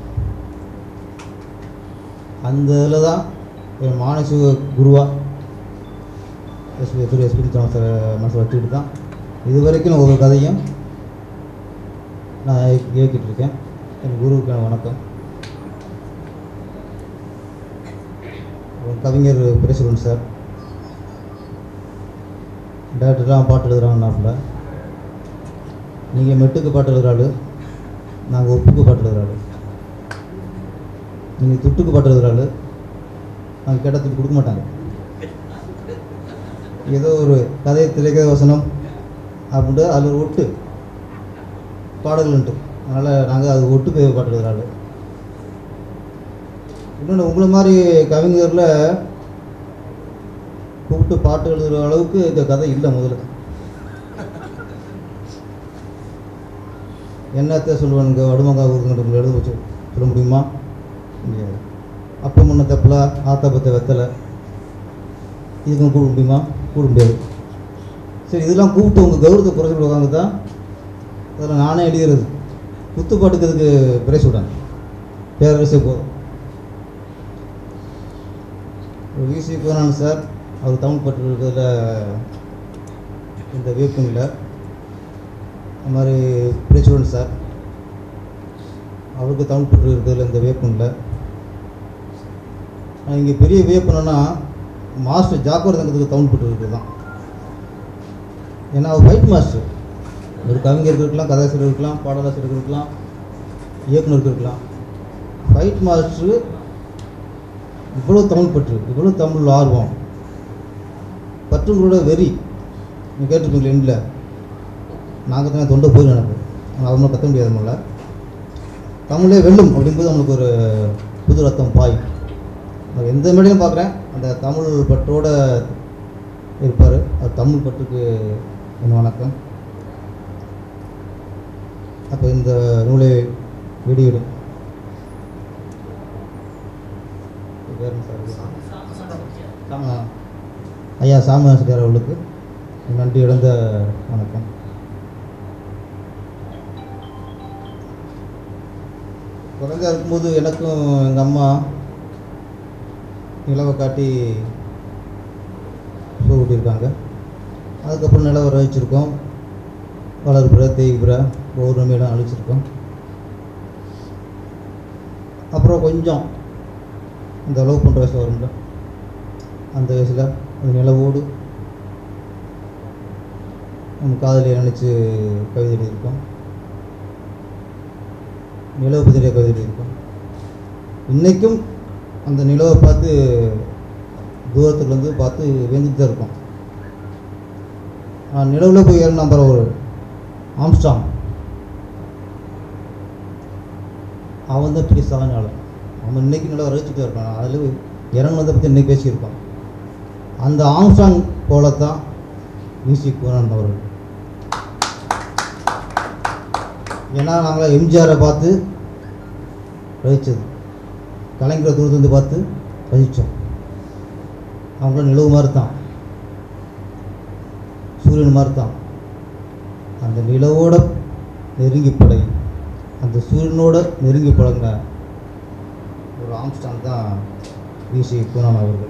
அந்த இதில் தான் என் மானசிக குருவா எஸ்பி திரு எஸ்பி முத்துராமன் சார் மனசில் வச்சுக்கிட்டு தான் இது வரைக்கும் நான் ஒவ்வொரு கதையும் நான் இயக்கி- இயக்கிட்டு இருக்கேன் என் குருவுக்கு எனக்கு வணக்கம் அப்புறம் கவிஞர் பிரசுரன் சார் டேரக்டர்லாம் பாட்டு எழுதுறாங்கன்னாப்புல நீங்கள் மெட்டுக்கு பாட்டு எழுதுற ஆளு நாங்கள் ஒப்புக்கு பாட்டு எழுதுற ஆளு நீங்கள் துட்டுக்கு பாட்டு எழுதுற ஆளு நாங்கள் கேட்டால் துட்டு கொடுக்க மாட்டாங்க ஏதோ ஒரு கதை திரைக்கதை வசனம் அப்படின்ட்டு அதில் ஒரு ஒட்டு பாடல்ன்ட்டு அதனால் நாங்கள் அது ஒட்டுக்கு பாட்டு எழுதுற ஆளு இன்னொன்று உங்களை மாதிரி கவிஞரில் கூப்பிட்டு பாட்டு எழுதுகிற அளவுக்கு இந்த கதை இல்லை முதல்ல என்னத்தை சொல்லுவானுங்க வடுமங்கா ஊருங்கிட்ட எழுத வச்சு சொல்ல முடியுமா முடியாது அப்போ முன்ன தப்பில் ஆத்தா பத்த வெத்தலை இதுக்கும் கூப்பிட முடியுமா கூப்பிட முடியாது சரி இதெல்லாம் கூப்பிட்டு உங்கள் கௌரவத்தை குறைச்சி விடுவாங்க தான் அதில் நானே எழுதுறது குத்துப்பாட்டுக்கு இதுக்கு பிரைஸ் விடாங்க பேரரசே போதும் விசி கோனான் சார் அவர் தமிழ் பற்று இருக்கிறதுல இந்த வியப்பும் இல்லை அது மாதிரி பிரிச்சுவன் சார் அவருக்கு தமிழ் பற்று இருக்கிறதுல இந்த வியப்பும் இல்லை ஆனால் இங்கே பெரிய வியப்பு என்னன்னா மாஸ்டர் ஜாக்கோர் தங்கத்துக்கு தமிழ் பற்று இருக்குது தான் ஏன்னா அவர் ஃபைட் மாஸ்டர் ஒரு கவிஞருக்கு இருக்கலாம் கதாசிரியர் இருக்கலாம் பாடலாசிரியர் இருக்கலாம் இயக்குனருக்கு இருக்கலாம் ஃபைட் மாஸ்டர் இவ்வளோ தமிழ் பற்று இவ்வளோ தமிழ் ஆர்வம் பற்றுங்களோட வெறி நீங்கள் கேட்டிருப்பீங்களா இல்லை நாங்கள் தான் தொண்டை போய் எனக்கு அவனும் கத்த முடியாது நம்மள தமிழே வெல்லும் அப்படிங்கும்போது நம்மளுக்கு ஒரு புது ரத்தம் பாய் நான் எந்த மேடையும் பார்க்குறேன் அந்த தமிழ் பற்றோட இருப்பார் அது தமிழ் பற்றுக்கு என் வணக்கம் அப்போ இந்த நூலை வெளியிடும் வேறு என்ன சார் ஆ. ஐயா சாமி ஆசிரியர் அவர்களுக்கு நன்றி இழந்த வணக்கம் குழந்தையா இருக்கும்போது எனக்கும் எங்கள் அம்மா நிலவை காட்டி சோறு ஊட்டியிருக்காங்க அதுக்கப்புறம் நிலவை ரசிச்சிருக்கோம் வளர்ப்புற தேய்ப்புற பௌர்ணமியெல்லாம் அழிச்சிருக்கோம் அப்புறம் கொஞ்சம் இந்த லவ் பண்ணுற வயசில் வரும்ல அந்த வயசில் அந்த நிலவோடு நம்ம காதலியை நினச்சி கவிதை எழுதியிருக்கோம் நிலவை பற்றி நிறைய கவிதை எழுதியிருக்கோம் இன்றைக்கும் அந்த நிலவை பார்த்து தூரத்துல இருந்து பார்த்து வேந்துட்டு தான் இருக்கோம் ஆஹ் நிலவில் போய் ஏறினா பாரு ஒரு ஆம்ஸ்டாங் அவன் தான் பெரிய சாதனையாளர் அவன் இன்னைக்கு நல்லா ரசிச்சுட்டு இருக்கான் அதில் இறங்குனதை பற்றி இன்னைக்கு பேசியிருக்கான் அந்த ஆம்ஸ்டாங் போல தான் விசி குணானந்த் அவர்கள் ஏன்னா நாங்கள் எம்ஜிஆரை பார்த்து ரசித்தது கலைஞரை தூரத்துலேருந்து பார்த்து ரசித்தோம் அவங்கள நிலவு மாதிரி தான் சூரியன் மாதிரி தான் அந்த நிலவோட நெருங்கி பழகி அந்த சூரியனோட நெருங்கி பழகின ஒரு ஆம்ஸ்டாங் தான் விசி குணான் அவர்கள்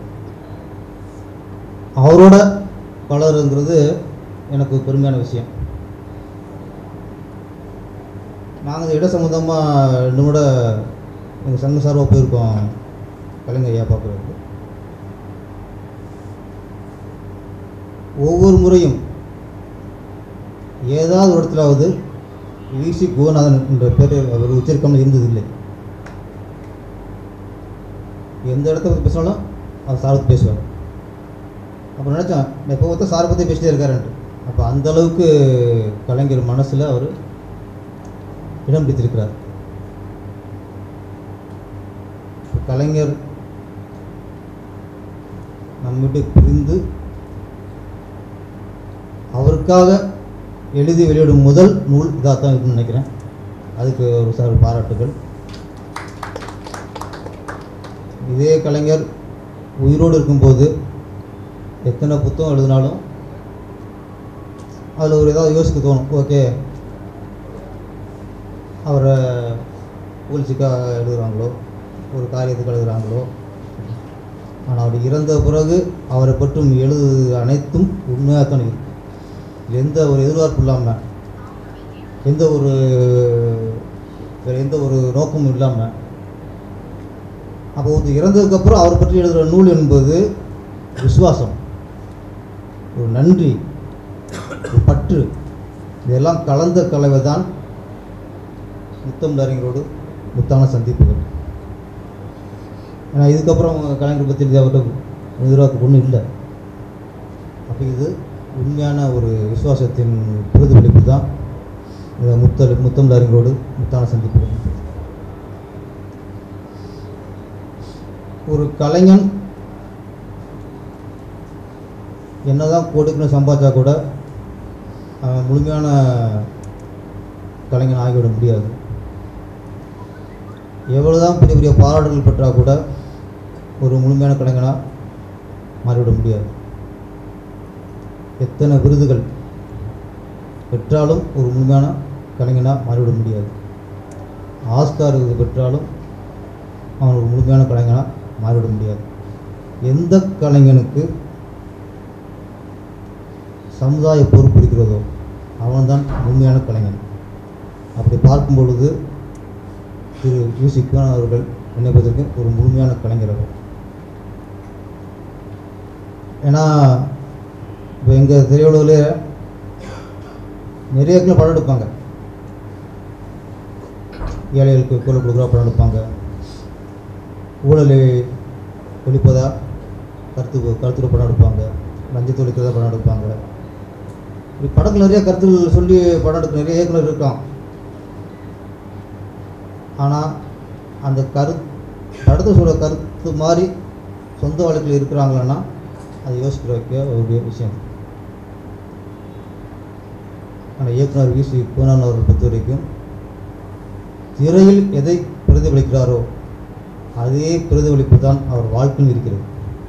அவரோட பலருங்கிறது எனக்கு பெருமையான விஷயம் நாங்கள் இந்த இட சம்மந்தமாக ரெண்டு கூட எங்கள் சங்க சார்பாக போயிருக்கோம் கலைஞர் ஐயா பார்க்குறதுக்கு ஒவ்வொரு முறையும் ஏதாவது ஒரு இடத்துலாவது விசி கோநாதன் என்ற பேர் அவர் உச்சரிக்காமல் இருந்ததில்லை எந்த இடத்த பற்றி பேசினாலும் அவர் சாரை பற்றி பேசுவார் அப்போ நினச்சேன் நான் இப்போ பார்த்தா சாரை பற்றி பேசிட்டே இருக்காருன்ட்டு அப்போ அந்த அளவுக்கு கலைஞர் மனசில் அவர் இடம் பிடித்திருக்கிறார் கலைஞர் நம்மிட்டு பிரிந்து அவருக்காக எழுதி வெளியிடும் முதல் நூல் இதாக தான் இருக்குன்னு நினைக்கிறேன் அதுக்கு ஒரு சார் பாராட்டுகள் இதே கலைஞர் உயிரோடு இருக்கும்போது எத்தனை புத்தகம் எழுதினாலும் அதில் ஒரு ஏதாவது யோசிக்க தோணும் ஓகே அவரை புகழ்ச்சிக்காக எழுதுகிறாங்களோ ஒரு காரியத்துக்கு எழுதுகிறாங்களோ ஆனால் அவர் இறந்த பிறகு அவரை பற்றும் எழுது அனைத்தும் உண்மையாக தான் இருக்கு எந்த ஒரு எதிர்பார்ப்பு இல்லாமல் எந்த ஒரு வேறு எந்த ஒரு நோக்கமும் இல்லாமல் அப்போ வந்து இறந்ததுக்கப்புறம் அவரை பற்றி எழுதுகிற நூல் என்பது விசுவாசம் ஒரு நன்றி ஒரு பற்று இதெல்லாம் கலந்த கலவை தான் முத்தம் அறிஞரோடு முத்தான சந்திப்புகள் ஏன்னா இதுக்கப்புறம் கலைஞர் பற்றி எழுதி அவர்கிட்ட எதிர்பார்க்க ஒன்றும் இல்லை அப்போ இது உண்மையான ஒரு விசுவாசத்தின் பிரதிபலிப்பு தான் இந்த முத்தல் முத்தம் அறிஞரோடு முத்தான சந்திப்புகள் ஒரு கலைஞன் என்னதான் கோடிக்கணும் சம்பாதிச்சா கூட அவன் முழுமையான கலைஞன் ஆகிவிட முடியாது எவ்வளவுதான் பெரிய பெரிய பாராட்டுகள் பெற்றா கூட ஒரு முழுமையான கலைஞனாக மாறிவிட முடியாது எத்தனை விருதுகள் பெற்றாலும் ஒரு முழுமையான கலைஞனாக மாறிவிட முடியாது ஆஸ்கார் விருது பெற்றாலும் அவன் ஒரு முழுமையான கலைஞனாக மாறிவிட முடியாது எந்த கலைஞனுக்கு சமுதாய பொறுப்பு இருக்கிறதோ அவன்தான் உண்மையான கலைஞன் அப்படி பார்க்கும் பொழுது திரு யூசி குமார் அவர்கள் என்னை பொறுத்தவரைக்கும் ஒரு முழுமையான கலைஞர் அவர் ஏன்னா இப்போ எங்கள் திரையுலகில் நிறைய இடத்துல படம் எடுப்பாங்க ஏழைகளுக்கு குரல் கொடுக்குறா படம் எடுப்பாங்க ஊழலை ஒழிப்பதா கருத்து கருத்துரை படம் எடுப்பாங்க லஞ்சத்தை ஒழிக்கிறதா படம் எடுப்பாங்க இப்படி படங்கள் நிறைய கருத்துகள் சொல்லி படம் எடுக்க நிறைய இயக்குனர் இருக்கான் ஆனால் அந்த கரு படத்தை சொல்ல கருத்து மாதிரி சொந்த வாழ்க்கையில் இருக்கிறாங்களன்னா அதை யோசிக்கிற வைக்க ஒரு விஷயம் ஆனால் இயக்குனர் வி சி பூனான் அவர்கள் பொறுத்த வரைக்கும் திரையில் எதை பிரதிபலிக்கிறாரோ அதே பிரதிபலிப்பு தான் அவர் வாழ்க்கையில் இருக்கிறது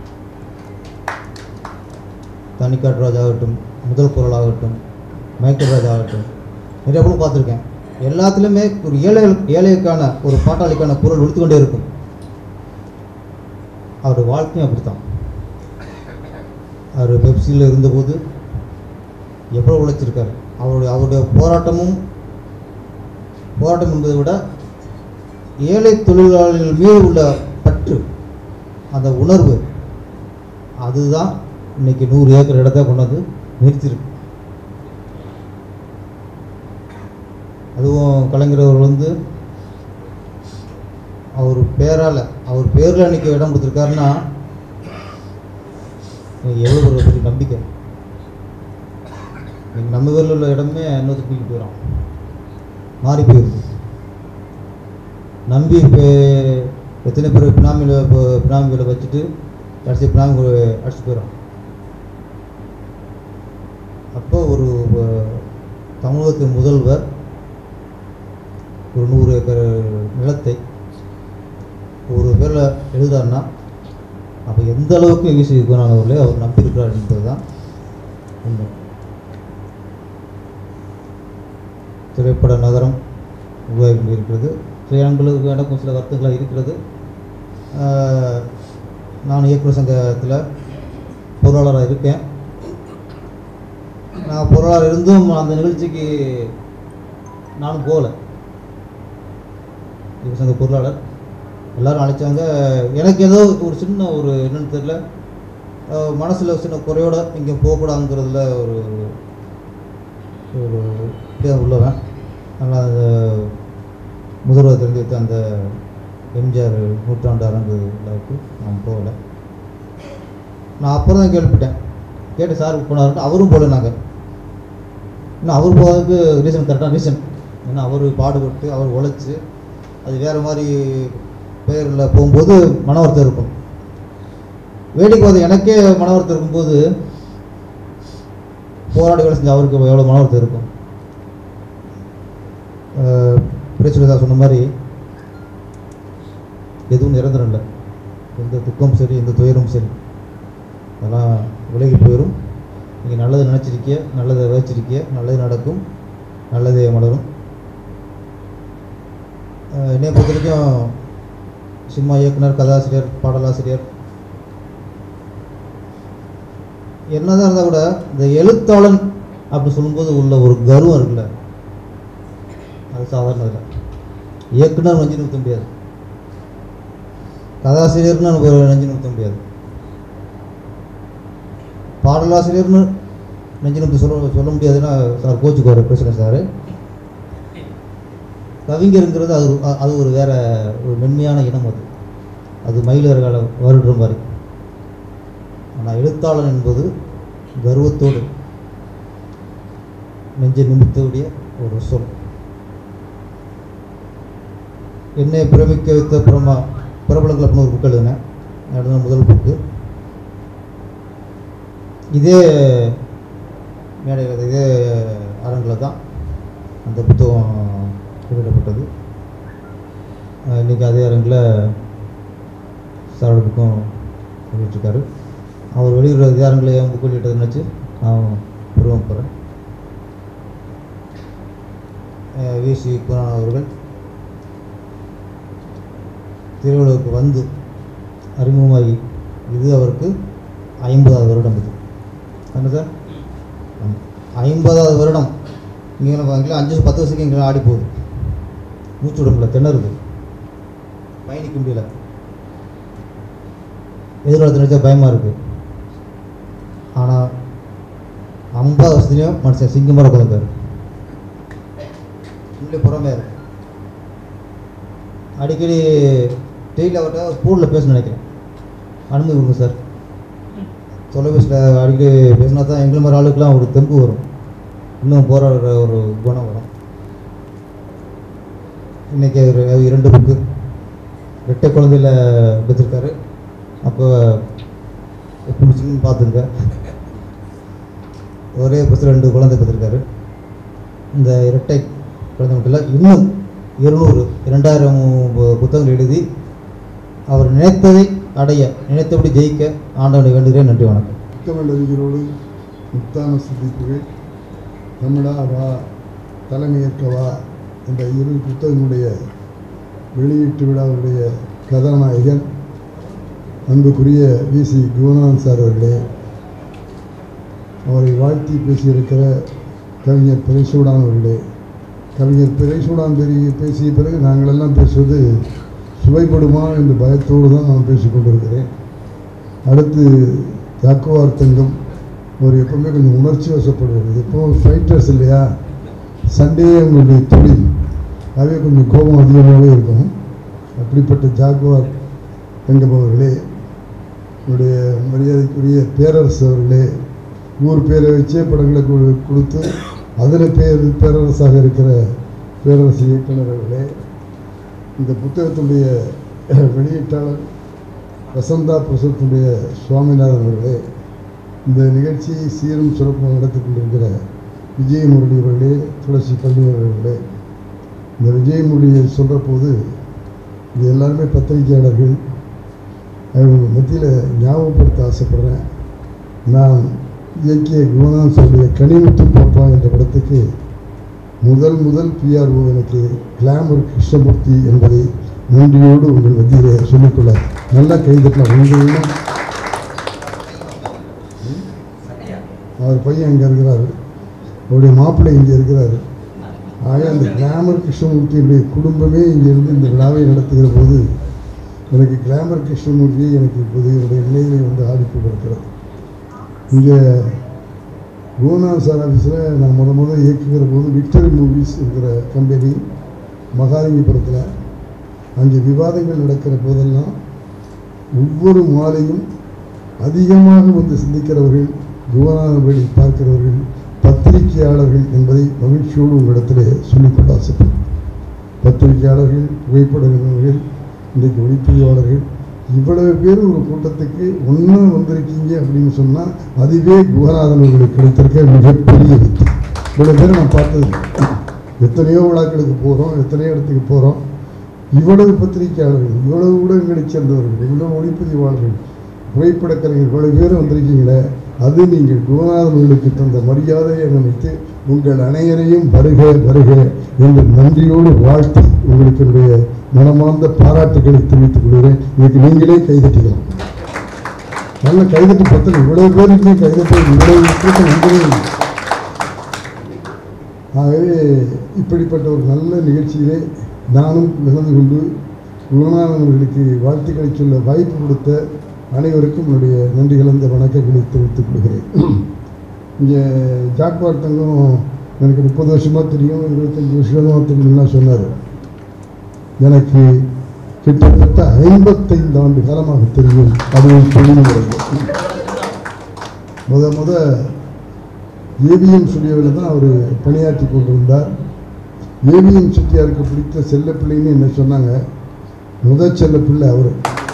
தனிக்காட்டு ராஜ் ஆகட்டும் முதல் குரல் ஆகட்டும் மைக்கேல் ராஜ் ஆகட்டும் நிறைய படம் பார்த்துருக்கேன் எல்லாத்துலேயுமே ஒரு ஏழை ஏழைக்கான ஒரு பாட்டாளிக்கான குரல் ஒழித்து கொண்டே இருக்கும் அவர் வாழ்க்கையும் அப்படித்தான் அவர் பெப்சியில் இருந்தபோது எவ்வளோ உழைச்சிருக்காரு அவருடைய அவருடைய போராட்டமும் போராட்டம் என்பதை விட ஏழை தொழிலாளர்கள் மீது உள்ள பற்று அந்த உணர்வு அதுதான் இன்னைக்கு நூறு ஏக்கர் இடத்த கொண்டு வந்து நிறுத்தியிருக்கு அதுவும் கலைஞர் அவர் வந்து அவர் பேரால் அவர் பேரில் இன்னைக்கு இடம் கொடுத்துருக்காருன்னா எனக்கு எவ்வளோ ஒரு பெரிய நம்பிக்கை இன்னைக்கு நம்ம பேரில் உள்ள இடமே இன்னொரு தூக்கிட்டு போயிடும் மாறி போயிருக்கு நம்பி இப்போ எத்தனை பேர் பினாமியில் இப்போ பினாமிகளை வச்சுட்டு கடைசி பினாமி அடிச்சுட்டு போயிடும் அப்போ ஒரு அஹ், தமிழகத்தின் முதல்வர் ஒரு நூறு ஏக்கர் நிலத்தை ஒரு பேரில் எழுதாருன்னா அப்போ எந்த அளவுக்கு ஈசி குணானவர்களே அவர் நம்பியிருக்கிறார் என்பது தான் உண்மை திரைப்பட நகரம் உருவாகி கொண்டிருக்கிறது சில இடங்களுக்கு எனக்கும் சில வருத்தங்களாக இருக்கிறது ஆஹ், நான் இயக்குனர் சங்கத்தில் பொருளாளராக இருக்கேன் நான் பொருளாளர் இருந்தும் அந்த நிகழ்ச்சிக்கு நானும் போகலை இயக்குனர் சங்க பொருளாளர் எல்லாரும் அழைச்சாங்க எனக்கு ஏதோ ஒரு சின்ன ஒரு என்னன்னு தெரியல மனசில் சின்ன குறையோட இங்கே போகக்கூடாதுங்கிறதுல ஒரு ஒரு இப்படியே உள்ளவன் அதனால் அந்த முதல்வர் தெரிஞ்சு வைத்த அந்த எம்ஜிஆர் நூற்றாண்டு அரங்கு விழாவுக்கு நான் போகலை நான் அப்புறம் தான் கேள்விப்பட்டேன் கேட்டு சார் போனாருன்னு அவரும் போகல நாங்கள் இன்னும் அவர் போகிறதுக்கு ரீசன் கரெக்டான ரீசன் ஏன்னா அவர் பாடுபட்டு அவர் உழைச்சி அது வேறு மாதிரி பெயரில் போகும்போது மன வருத்தம் இருக்கும் வேடிக்கை பார்த்து எனக்கே மன வருத்தம் இருக்கும்போது போராடி வேலை செஞ்ச அவருக்கு எவ்வளோ மன வருத்தம் இருக்கும் பிரேசுலதா சொன்ன மாதிரி எதுவும் நிரந்தரம் இல்லை எந்த துக்கம் சரி எந்த துயரும் சரி அதெல்லாம் விலகி போயிடும் நீங்கள் நல்லது நினச்சிருக்கிய நல்லதை விதைச்சிருக்கிய நல்லது நடக்கும் நல்லதே மலரும் அஹ் என்னைய பொறுத்த வரைக்கும் சினிமா இயக்குனர் கதாசிரியர் பாடலாசிரியர் என்னதான் இருந்தால் கூட இந்த எழுத்தாளன் அப்படி சொல்லும்போது உள்ள ஒரு கர்வம் இருக்குல்ல அது சாதாரண இல்லை இயக்குனர் நெஞ்சு நிறுத்த முடியாது கதாசிரியர்னு நம்ம நெஞ்சு நிறுத்த முடியாது பாடலாசிரியர்னு நெஞ்சு நிறுத்த சொல்ல சொல்ல முடியாதுன்னா சார் கோச்சுக்குவார் பேசுகிறேன் சார் கவிஞருங்கிறது அது ஒரு- அது ஒரு வேற ஒரு மென்மையான இனம் அது அது மயிலர்கால வருடுற மாதிரி ஆனால் எழுத்தாளன் என்பது கர்வத்தோடு நெஞ்சை நிமித்தக்கூடிய ஒரு சொல் என்னை பிரமிக்க வைத்த பிரமா பிரபலங்கள் அப்படின்னு ஒரு புக் எழுதினேன் எழுதின முதல் புக்கு இதே மேடையில் இதே அரங்கில் தான் அந்த புத்தகம் வெளியிடப்பட்டது அஹ் இன்னைக்கு அதே அரங்கில் சாரோட புக்கும் வெளியிட்டிருக்காரு அவர் வெளியிடுற இதே அரங்கில் என் புக் வெளியிட்டதை நினச்சி நான் பெருமைப்படுறேன் விசி குரான் அவர்கள் திருவிழாவுக்கு வந்து அறிமுகமாகி இது அவருக்கு ஐம்பதாவது வருடம் இது என்ன சார் ஆமாம். ஐம்பதாவது வருடம் இங்கே பார்த்தீங்களா அஞ்சு பத்து வருஷத்துக்கு இங்கே ஆடி போகுது மூச்சு விட முடியல திணறுது பயணிக்க முடியல எதிர்காலத்தை நினச்சா பயமாக இருக்குது ஆனால் ஐம்பது வருஷத்துலேயும் மனுஷன் சிங்கமாக உட்காந்துருக்காரு உள்ளே புறமே இருக்கு அடிக்கடி டெய்லி அவர்கிட்ட ஸ்கூலில் பேச நினைக்கிறேன் அனுமதி கொடுங்க சார் தொலைபேசியில் அடிக்கடி பேசினா தான் எங்களை மாதிரி ஆளுக்கெல்லாம் ஒரு தெம்பு வரும் இன்னும் போராடுற ஒரு குணம் வரும் இன்றைக்கி ஒரு இரண்டு புக்கு ரெட்டை குழந்தையில் பெற்றிருக்காரு அப்போ எப்படி இருந்துச்சுன்னு பார்த்துங்க ஒரே பஸ்ஸில் ரெண்டு குழந்தை பெற்றிருக்காரு இந்த இரட்டை குழந்தை மட்டும் இல்லை இன்னும் இருநூறு இரண்டாயிரம் பு- புத்தகங்கள் எழுதி அவர் நினைத்ததை அடைய நினைத்தபடி ஜெயிக்க ஆண்டவனை வேண்டுகிறேன் நன்றி வணக்கம் முத்தமிழ் அறிஞரோடு முத்தான சிந்திப்புகள் தமிழா வா தலைமையேற்கவா என்ற இரு புத்தகங்களுடைய வெளியீட்டு விழாவுடைய கதாநாயகன் அன்புக்குரிய வி சி குணநாதன் சார் அவர்களே அவரை வாழ்த்தி பேசியிருக்கிற கவிஞர் பிறைசூடான் அவர்களே கவிஞர் பிறைசூடான் பெரிய பேசிய பிறகு நாங்களெல்லாம் பேசுவது சுவைப்படுமா என்ற பயத்தோடு தான் நான் பேசிக் கொண்டிருக்கிறேன் அடுத்து ஜாக்குவார் தங்கம் அவர் எப்பவுமே கொஞ்சம் உணர்ச்சி வசப்படுவார் எப்பவும் ஃபைட்டர்ஸ் இல்லையா சண்டே அவங்களுடைய தொழில் அதே கொஞ்சம் கோபம் அதிகமாகவே இருக்கும் அப்படிப்பட்ட ஜாக்குவார் தங்கம் அவர்களே என்னுடைய மரியாதைக்குரிய பேரரசு அவர்களே ஊர் பேரை வச்சே படங்களை கொடு- கொடுத்து அதில் பேர் பேரரசாக இருக்கிற பேரரசு இயக்குனர் அவர்களே இந்த புத்தகத்துடைய வெளியீட்டாளர் வசந்தா பிரசத்துடைய சுவாமிநாதன் அவர்களே இந்த நிகழ்ச்சியை சீரும் சிறப்பும் நடத்தி கொண்டிருக்கிற விஜயமுரளி அவர்களே துளசி பள்ளி அவர்களே இந்த விஜயமுரளியை சொல்கிற போது இது எல்லாருமே பத்திரிகையாளர்கள் அவங்க மத்தியில் ஞாபகப்படுத்த ஆசைப்படுறேன் நான் இயக்கிய குணநாத் சொல்லிய கனிமுத்து பாப்பா என்ற படத்துக்கு முதல் முதல் பிஆர்ஓ எனக்கு கிளாமர் கிருஷ்ணமூர்த்தி என்பதை நன்றியோடு உங்கள் மத்தியிலே சொல்லிக்கொள்ள நல்லா கைதட்டலாம் உங்களும் அவர் பையன் அங்கே இருக்கிறாரு அவருடைய மாப்பிள்ளை இங்கே இருக்கிறாரு ஆக அந்த கிளாமர் கிருஷ்ணமூர்த்தியுடைய குடும்பமே இங்கே இருந்து இந்த விழாவை நடத்துகிற போது எனக்கு கிளாமர் கிருஷ்ணமூர்த்தியை எனக்கு இப்போது என்னுடைய நினைவிலே வந்து ஆடிப்பு கொடுக்கிறது இங்கே குருநாத் சார் ஆஃபீஸில் நான் முத முத இயக்குகிற போது விக்டரி மூவிஸ் இருக்கிற கம்பெனி மகாலிங்கபுரத்தில் அங்கே விவாதங்கள் நடக்கிற போதெல்லாம் ஒவ்வொரு மாலையும் அதிகமாக வந்து சிந்திக்கிறவர்கள் குருநாதபடி பார்க்கிறவர்கள் பத்திரிகையாளர்கள் என்பதை மகிழ்ச்சியோடு உங்களிடத்திலே சொல்லிக்கொள்ள ஆசைப்படுறேன் பத்திரிகையாளர்கள் புகைப்பட நிறுவனங்கள் இன்றைக்கு ஒளிப்பதிவாளர்கள் இவ்வளவு பேர் ஒரு கூட்டத்துக்கு ஒன்றா வந்திருக்கீங்க அப்படின்னு சொன்னால் அதுவே குகநாதன் அவர்களுக்கு கிடைத்திருக்க மிகப்பெரிய வெற்றி இவ்வளோ பேரை நான் பார்த்தது இல்லை. எத்தனையோ விழாக்களுக்கு போகிறோம் எத்தனையோ இடத்துக்கு போகிறோம் இவ்வளவு பத்திரிகையாளர்கள் இவ்வளவு ஊடகங்களைச் சேர்ந்தவர்கள் இவ்வளவு ஒளிப்பதிவாளர்கள் புகைப்படக் கலைஞர்கள் இவ்வளவு பேர் வந்திருக்கீங்களே அது நீங்கள் குருநாதர்களுக்கு தந்த மரியாதையை நினைத்து உங்கள் அனைவரையும் வருக வருக என்று நன்றியோடு வாழ்த்தி உங்களுக்கு என்னுடைய மனமார்ந்த பாராட்டுகளை தெரிவித்துக் கொள்கிறேன் இதுக்கு நீங்களே கைதட்டிக்கலாம் நல்ல கைதட்டி பத்தல இவ்வளவு பேருக்கு கைதட்டி இவ்வளவு கூட்டம் நன்றி ஆகவே இப்படிப்பட்ட ஒரு நல்ல நிகழ்ச்சியிலே நானும் கலந்து கொண்டு குருநாதன் அவர்களுக்கு வாழ்த்துக்களை சொல்ல வாய்ப்பு கொடுத்த அனைவருக்கும் என்னுடைய நன்றி கலந்த வணக்கங்களை தெரிவித்துக் கொள்கிறேன் இங்கே ஜாக்வார் தங்கம் எனக்கு முப்பது வருஷமாக தெரியும் இருபத்தஞ்சி வருஷமாக தெரியும்லாம் சொன்னார் எனக்கு கிட்டத்தட்ட ஐம்பத்தைந்து ஆண்டு காலமாக தெரியும் அதுவும் தொழில்முறை முத முத ஏவிஎம் ஸ்டுடியோவில் தான் அவர் பணியாற்றி கொண்டிருந்தார் ஏவிஎம் செட்டியாருக்கு பிடித்த செல்லப்பிள்ளைன்னு என்ன சொன்னாங்க முதல் செல்லப்பிள்ளை அவர்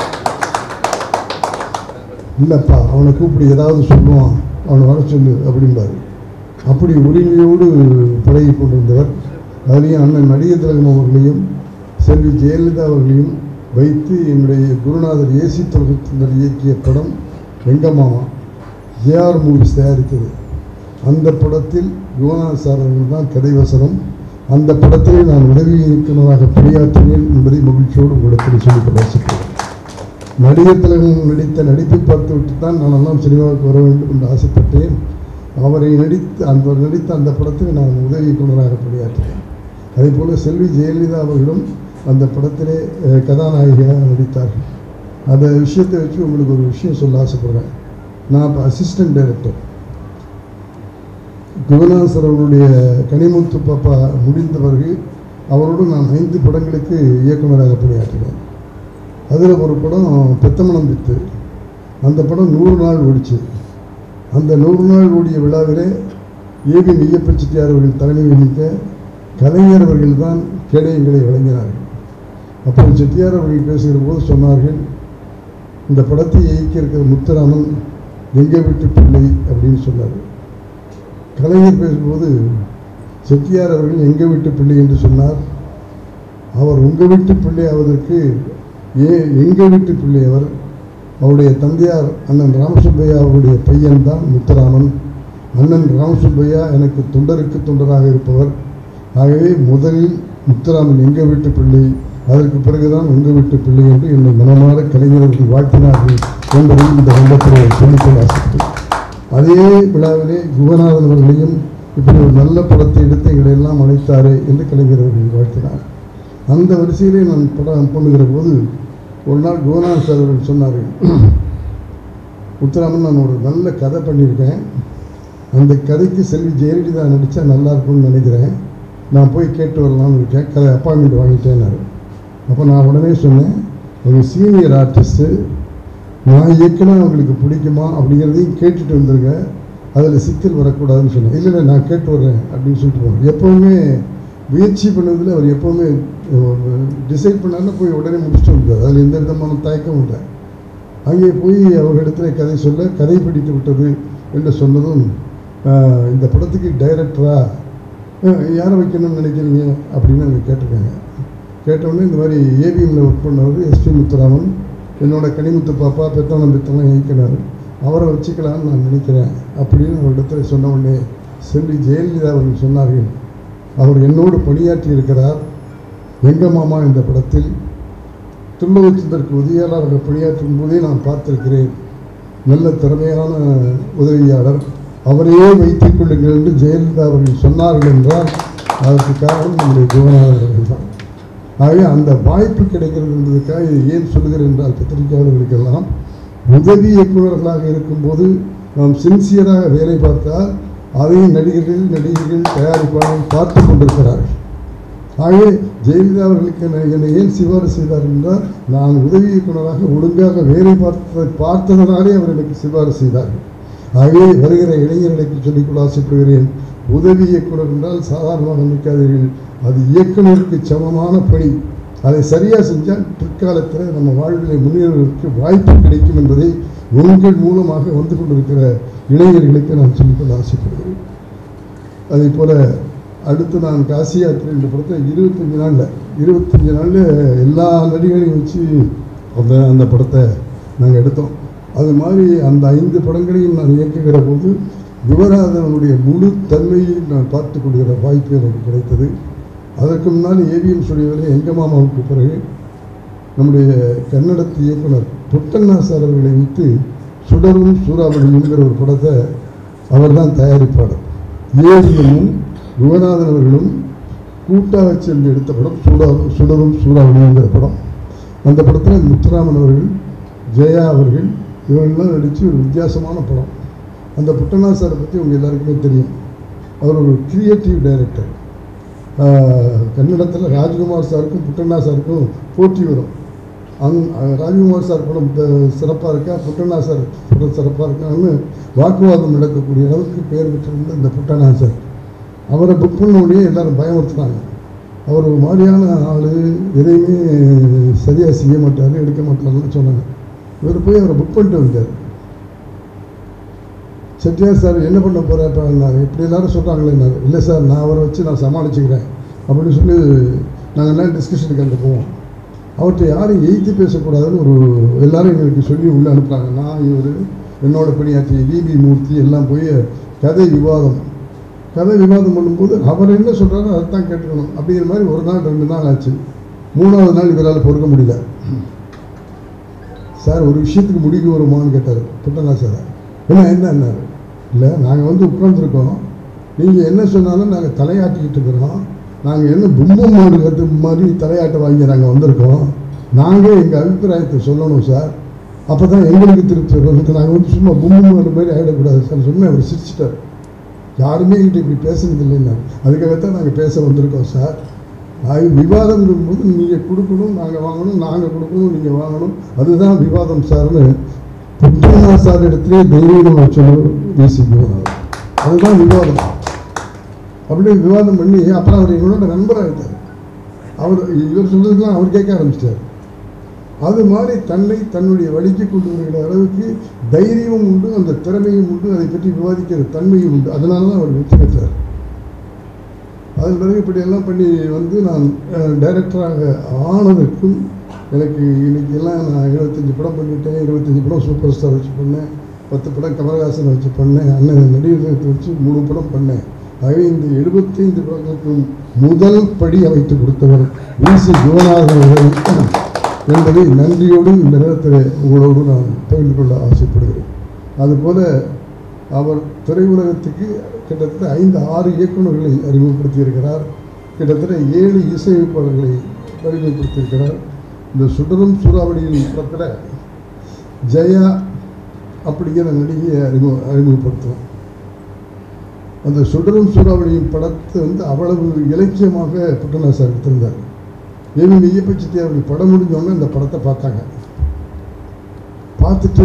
இல்லைப்பா அவனை கூப்பிடு ஏதாவது சொல்லுவான் அவனை வர சொல்லு அப்படிம்பாரு அப்படி உரிமையோடு பழகி கொண்டிருந்தவர் அதுலேயும் அண்ணன் நடிகர் திலகம் அவர்களையும் செல்வி ஜெயலலிதா அவர்களையும் வைத்து என்னுடைய குருநாதர் ஏசி தொகுப்பினர் இயக்கிய படம் வெங்கமாமா ஜேஆர் மூவிஸ் தயாரித்தது அந்த படத்தில் யுவனாத் சார் அவர்கள் தான் கதைவசனம் அந்த படத்திலே நான் உதவி இயக்குநராக பணியாற்றினேன் என்பதை மகிழ்ச்சியோடு உங்களுக்கு சொல்லிக் வாசிக்கிறேன் நடிகர் திலகம் நடித்த நடிப்பை பார்த்துவிட்டு தான் நான் எல்லாம் சினிமாவுக்கு வர வேண்டும் என்று ஆசைப்பட்டேன் அவரை நடித்து அந்த நடித்த அந்த படத்தில் நான் உதவி இயக்குநராக பணியாற்றினேன் அதே போல் செல்வி ஜெயலலிதா அவர்களும் அந்த படத்திலே அஹ், கதாநாயகியாக நடித்தார்கள் அந்த விஷயத்தை வச்சு உங்களுக்கு ஒரு விஷயம் சொல்ல ஆசைப்படுறேன் நான் இப்போ அசிஸ்டன்ட் டைரக்டர் குருநாத் சார் அவருடைய கனிமுத்து பாப்பா முடிந்த பிறகு அவரோடு நான் ஐந்து படங்களுக்கு இயக்குநராக பணியாற்றினேன் அதில் ஒரு படம் பெத்தமனம் பித்து அந்த படம் நூறு நாள் ஓடிச்சு அந்த நூறு நாள் ஓடிய விழாவிலே ஏபி மெய்யப்ப செட்டியார் அவர்கள் தலைமை வகிக்க கலைஞர் அவர்கள் தான் கேடயங்களை வழங்கினார்கள் அப்போது செட்டியார் அவர்கள் பேசுகிற போது சொன்னார்கள் இந்த படத்தை இயக்கி இருக்கிற முத்துராமன் எங்கள் வீட்டு பிள்ளை அப்படின்னு சொன்னார் கலைஞர் பேசும்போது செட்டியார் அவர்கள் எங்கள் வீட்டு பிள்ளை என்று சொன்னார் அவர் உங்கள் வீட்டு பிள்ளை ஆவதற்கு ஏ எங்கள் வீட்டு பிள்ளை அவர் அவருடைய தந்தையார் அண்ணன் ராமசுப்பையா அவருடைய பையன்தான் முத்துராமன் அண்ணன் ராமசுப்பையா எனக்கு தொண்டருக்கு தொண்டராக இருப்பவர் ஆகவே முதலில் முத்துராமன் எங்கள் வீட்டு பிள்ளை அதற்கு பிறகுதான் உங்கள் வீட்டு பிள்ளை என்று என்னை மனமாற கலைஞர்கள் வாழ்த்தினார்கள் என்பதை இந்த வந்தத்திலே சொல்லிக்கொள்ள ஆசைப்பட்டேன் அதே விழாவிலே குகநாதன் அவர்களையும் இப்படி ஒரு நல்ல படத்தை எடுத்து எங்களை எல்லாம் அழைத்தாரே என்று கலைஞர் அவர்கள் வாழ்த்தினார் அந்த வரிசையிலே நான் படம் பண்ணுகிற போது ஒரு நாள் குகநாதன் சார் அவர்கள் சொன்னார்கள் முத்துராமன் நான் ஒரு நல்ல கதை பண்ணியிருக்கேன் அந்த கதைக்கு செல்வி ஜெயலலிதா நடித்தா நல்லா இருக்கும்னு நினைக்கிறேன் நான் போய் கேட்டு வரலாம்னு இருக்கேன் கதை அப்பாயின்மெண்ட் வாங்கிட்டேன்னாரு அப்போ நான் உடனே சொன்னேன் ஒரு சீனியர் ஆர்டிஸ்ட்டு நான் இயக்கினா உங்களுக்கு பிடிக்குமா அப்படிங்கிறதையும் கேட்டுட்டு வந்துருங்க அதில் சிக்கல் வரக்கூடாதுன்னு சொன்னேன் இல்லை இல்லை நான் கேட்டு வர்றேன் அப்படின்னு சொல்லிட்டு போனேன் எப்போவுமே முயற்சி பண்ணதில் அவர் எப்போவுமே டிசைட் பண்ணாலும் போய் உடனே முடிச்சுட்டு வந்தார் அதில் எந்த விதமான தயக்கமும் இல்லை அங்கே போய் அவர்களிடத்தில் கதை சொல்ல கதை பிடித்து விட்டது என்று சொன்னதும் ஆஹ், இந்த படத்துக்கு டைரக்டரா யாரை வைக்கணும்னு நினைக்கிறீங்க அப்படின்னு அவங்க கேட்டிருக்காங்க கேட்டவுடனே இந்த மாதிரி ஏவிஎம்ல ஒர்க் பண்ணவர் எஸ்பி முத்துராமன் என்னோட கனிமுத்து பாப்பா பெத்தவனம் பெத்தவனம் இயக்கினார் அவரை வச்சுக்கலாம்னு நான் நினைக்கிறேன் அப்படின்னு அவரிடத்துல சொன்ன உடனே செல்வி ஜெயலலிதா அவர்கள் சொன்னார்கள் அவர் என்னோடு பணியாற்றி இருக்கிறார் எங்க மாமா இந்த படத்தில் துன்பவச்சதற்கு உதவியாளர்கள் பணியாற்றும் போதே நான் பார்த்திருக்கிறேன் நல்ல திறமையான உதவியாளர் அவரையே வைத்துக் கொள்ளுங்கள் என்று ஜெயலலிதா அவர்கள் சொன்னார்கள் என்றால் அதற்கு காரணம் நம்முடைய குகநாதர் அவர்கள் தான் ஆகவே அந்த வாய்ப்பு கிடைக்கிறது என்பதற்காக இதை ஏன் சொல்கிறேன் என்றால் பத்திரிகையாளர்களுக்கெல்லாம் உதவி இயக்குநர்களாக இருக்கும்போது நாம் சின்சியராக வேலை பார்த்தால் அதையும் நடிகர்கள் நடிகைகள் தயாரிப்பாளர்கள் பார்த்து கொண்டிருக்கிறார்கள் ஆகவே ஜெயலலிதா அவர்களுக்கு என்னை என்னை ஏன் சிபாரிசு செய்தார் என்றால் நான் உதவி இயக்குநராக ஒழுங்காக வேலை பார்த்த பார்த்ததனாலே அவர் எனக்கு சிபாரிசு செய்தார்கள் ஆகவே வருகிற இளைஞர்களுக்கு சொல்லிக்கொள்ள ஆசைப்படுகிறேன் உதவி இயக்குனர் என்றால் சாதாரணமாக நினைக்காதீர்கள் அது இயக்குனருக்கு சமமான பணி அதை சரியாக செஞ்சால் பிற்காலத்தில் நம்ம வாழ்விலை முன்னேறுவதற்கு வாய்ப்பு கிடைக்கும் என்பதை உங்கள் மூலமாக வந்து கொண்டிருக்கிற இளைஞர்களுக்கு நான் சொல்லிக்கொள்ள ஆசைப்படுகிறேன் அதே போல் அடுத்து நான் காசி யாத்திரை என்ற படத்தை இருபத்தஞ்சி நாளில் இருபத்தஞ்சி நாளில் எல்லா நடிகரையும் வச்சு அந்த அந்த படத்தை நாங்கள் எடுத்தோம் அது மாதிரி அந்த ஐந்து படங்களையும் நான் இயக்குகிற போது விவராதனுடைய முழு தன்மையை நான் பார்த்து கொள்கிற வாய்ப்பு எனக்கு கிடைத்தது அதற்கு முன்னால் ஏவிஎம் ஸ்டுடியோவில் எங்கள் மாமாவுக்கு பிறகு நம்முடைய கன்னடத்து இயக்குனர் புட்டண்ணா சார் அவர்களை வைத்து சுடரும் சூறாவளியுங்கிற ஒரு படத்தை அவர்தான் தயாரிப்பாளர் ஏவிஎம்மும் யுவநாதன் அவர்களும் கூட்டாக சேர்ந்து எடுத்த படம் சுடா சுடரும் சூறாவளிங்கிற படம் அந்த படத்தில் முத்துராமன் அவர்கள் ஜெயா அவர்கள் இவங்கெல்லாம் நடித்து ஒரு வித்தியாசமான படம் அந்த புட்டண்ணா சாரை பற்றி உங்கள் எல்லாருக்குமே தெரியும் அவர் ஒரு கிரியேட்டிவ் டைரக்டர் கன்னடத்தில் ராஜ்குமார் சாருக்கும் புட்டண்ணா சாருக்கும் போட்டி வரும் அந் அஹ் ராஜ்குமார் சார் படம் சிறப்பாக இருக்கா புட்டண்ணா சார் படம் சிறப்பாக இருக்கான்னு வாக்குவாதம் நடக்கக்கூடிய அளவுக்கு பேர் பெற்றிருந்த இந்த புட்டண்ணா சார் அவரை புக் பண்ண உடனே எல்லாரும் பயமுறுத்துனாங்க அவர் ஒரு மாதிரியான ஆள் எதையுமே சரியாக செய்ய மாட்டார் எடுக்க மாட்டாருன்னு சொன்னாங்க இவர் போய் அவரை புக் பண்ணிட்டு வந்தார் செட்டியார் சார் என்ன பண்ண போகிறேன் இப்படி எல்லாரும் சொல்கிறாங்களே இல்லை சார் நான் அவரை வச்சு நான் சமாளிச்சுக்கிறேன் அப்படின்னு சொல்லி நாங்கள் எல்லாம் டிஸ்கஷனுக்கு அங்கே போவோம் அவர்கிட்ட யாரும் எய்த்து பேசக்கூடாதுன்னு ஒரு எல்லாரும் எங்களுக்கு சொல்லி உள்ளே அனுப்புகிறாங்க நான் இவர் என்னோட பணியாற்றிய விபி மூர்த்தி எல்லாம் போய் கதை விவாதம் கதை விவாதம் பண்ணும்போது அவர் என்ன சொல்கிறாரோ அதை தான் கேட்டுக்கணும் அப்படிங்கிற மாதிரி ஒரு நாள் ரெண்டு நாள் ஆச்சு மூணாவது நாள் இவரால் பொறுக்க முடியல சார் ஒரு விஷயத்துக்கு முடிவு வருமான்னு கேட்டார் புட்டனா சார் என்ன என்னன்னாரு இல்லை நாங்கள் வந்து உட்காந்துருக்கோம் நீங்கள் என்ன சொன்னாலும் நாங்கள் தலையாட்டிக்கிட்டு இருக்கிறோம் நாங்கள் என்ன பும்மம் மாடு கட்டு மாதிரி தலையாட்ட வாங்கி நாங்கள் வந்திருக்கோம் நாங்கள் எங்கள் அபிப்பிராயத்தை சொல்லணும் சார் அப்போ தான் எங்களுக்கு திருப்தி வரும் நாங்கள் வந்து சும்மா பும்மம் மாடு மாதிரி ஆகிடக்கூடாது சார் சொன்னேன் அவர் சிரிச்சிட்டார் யாருமே என்கிட்ட இப்படி பேசுனது இல்லைன்னா அதுக்காகத்தான் நாங்கள் பேச வந்திருக்கோம் சார் அது விவாதம் போது நீங்கள் கொடுக்கணும் நாங்கள் வாங்கணும் நாங்கள் கொடுக்கணும் நீங்கள் வாங்கணும் அதுதான் விவாதம் சார்னு புத்தனா சார் இடத்துலேயே தைரியமாக சொல்லணும் பேசிக்குவோம் அதுதான் விவாதம் அப்படியே விவாதம் பண்ணி அப்புறம் அவர் எங்களோட நண்பராகிட்டார் அவர் இவர் சொல்றதுக்கெல்லாம் அவர் கேட்க ஆரம்பிச்சிட்டார் அது மாதிரி தன்னை தன்னுடைய வழிக்கு கொண்டு வருகிற அளவுக்கு தைரியமும் உண்டு அந்த திறமையும் உண்டு அதை பற்றி விவாதிக்கிற தன்மையும் உண்டு அதனால தான் அவர் வெற்றி பெற்றார் அதன் பிறகு இப்படியெல்லாம் பண்ணி வந்து நான் டைரக்டராக ஆனதற்கும் எனக்கு இன்னைக்கு எல்லாம் நான் இருபத்தஞ்சி படம் பண்ணிட்டேன் இருபத்தஞ்சி படம் சூப்பர் ஸ்டார் வச்சு பண்ணேன் பத்து படம் கமலஹாசனை வச்சு பண்ணேன் அண்ணன் நடிகர்களை வச்சு மூணு படம் பண்ணேன் ஆகவே இந்த எழுபத்தைந்து படங்களுக்கும் முதல் படி அமைத்து கொடுத்தவர் வி சி சிவநாதன் அவர்கள் என்பதை நன்றியோடு இந்த நேரத்தில் உங்களோடு நான் பகிர்ந்து கொள்ள ஆசைப்படுகிறேன் அதுபோல அவர் திரையுலகத்துக்கு கிட்டத்தட்ட ஐந்து ஆறு இயக்குநர்களை அறிமுகப்படுத்தியிருக்கிறார் கிட்டத்தட்ட ஏழு இசையமைப்பாளர்களை அறிமுகப்படுத்தியிருக்கிறார் இந்த சுடரும் சூறாவளியின் படத்தில் ஜெயா அப்படிங்கிற நடிகையை அறிமுக அறிமுகப்படுத்துவோம் அந்த சுடரும் சூறாவளியின் படத்தை வந்து அவ்வளவு இலக்கியமாக புட்டனா சார் எடுத்திருந்தார் ஏவி மெய்யப்ப சித்தி அவர்கள் படம் முடிஞ்சோடனே இந்த படத்தை பார்த்தாங்க பார்த்துட்டு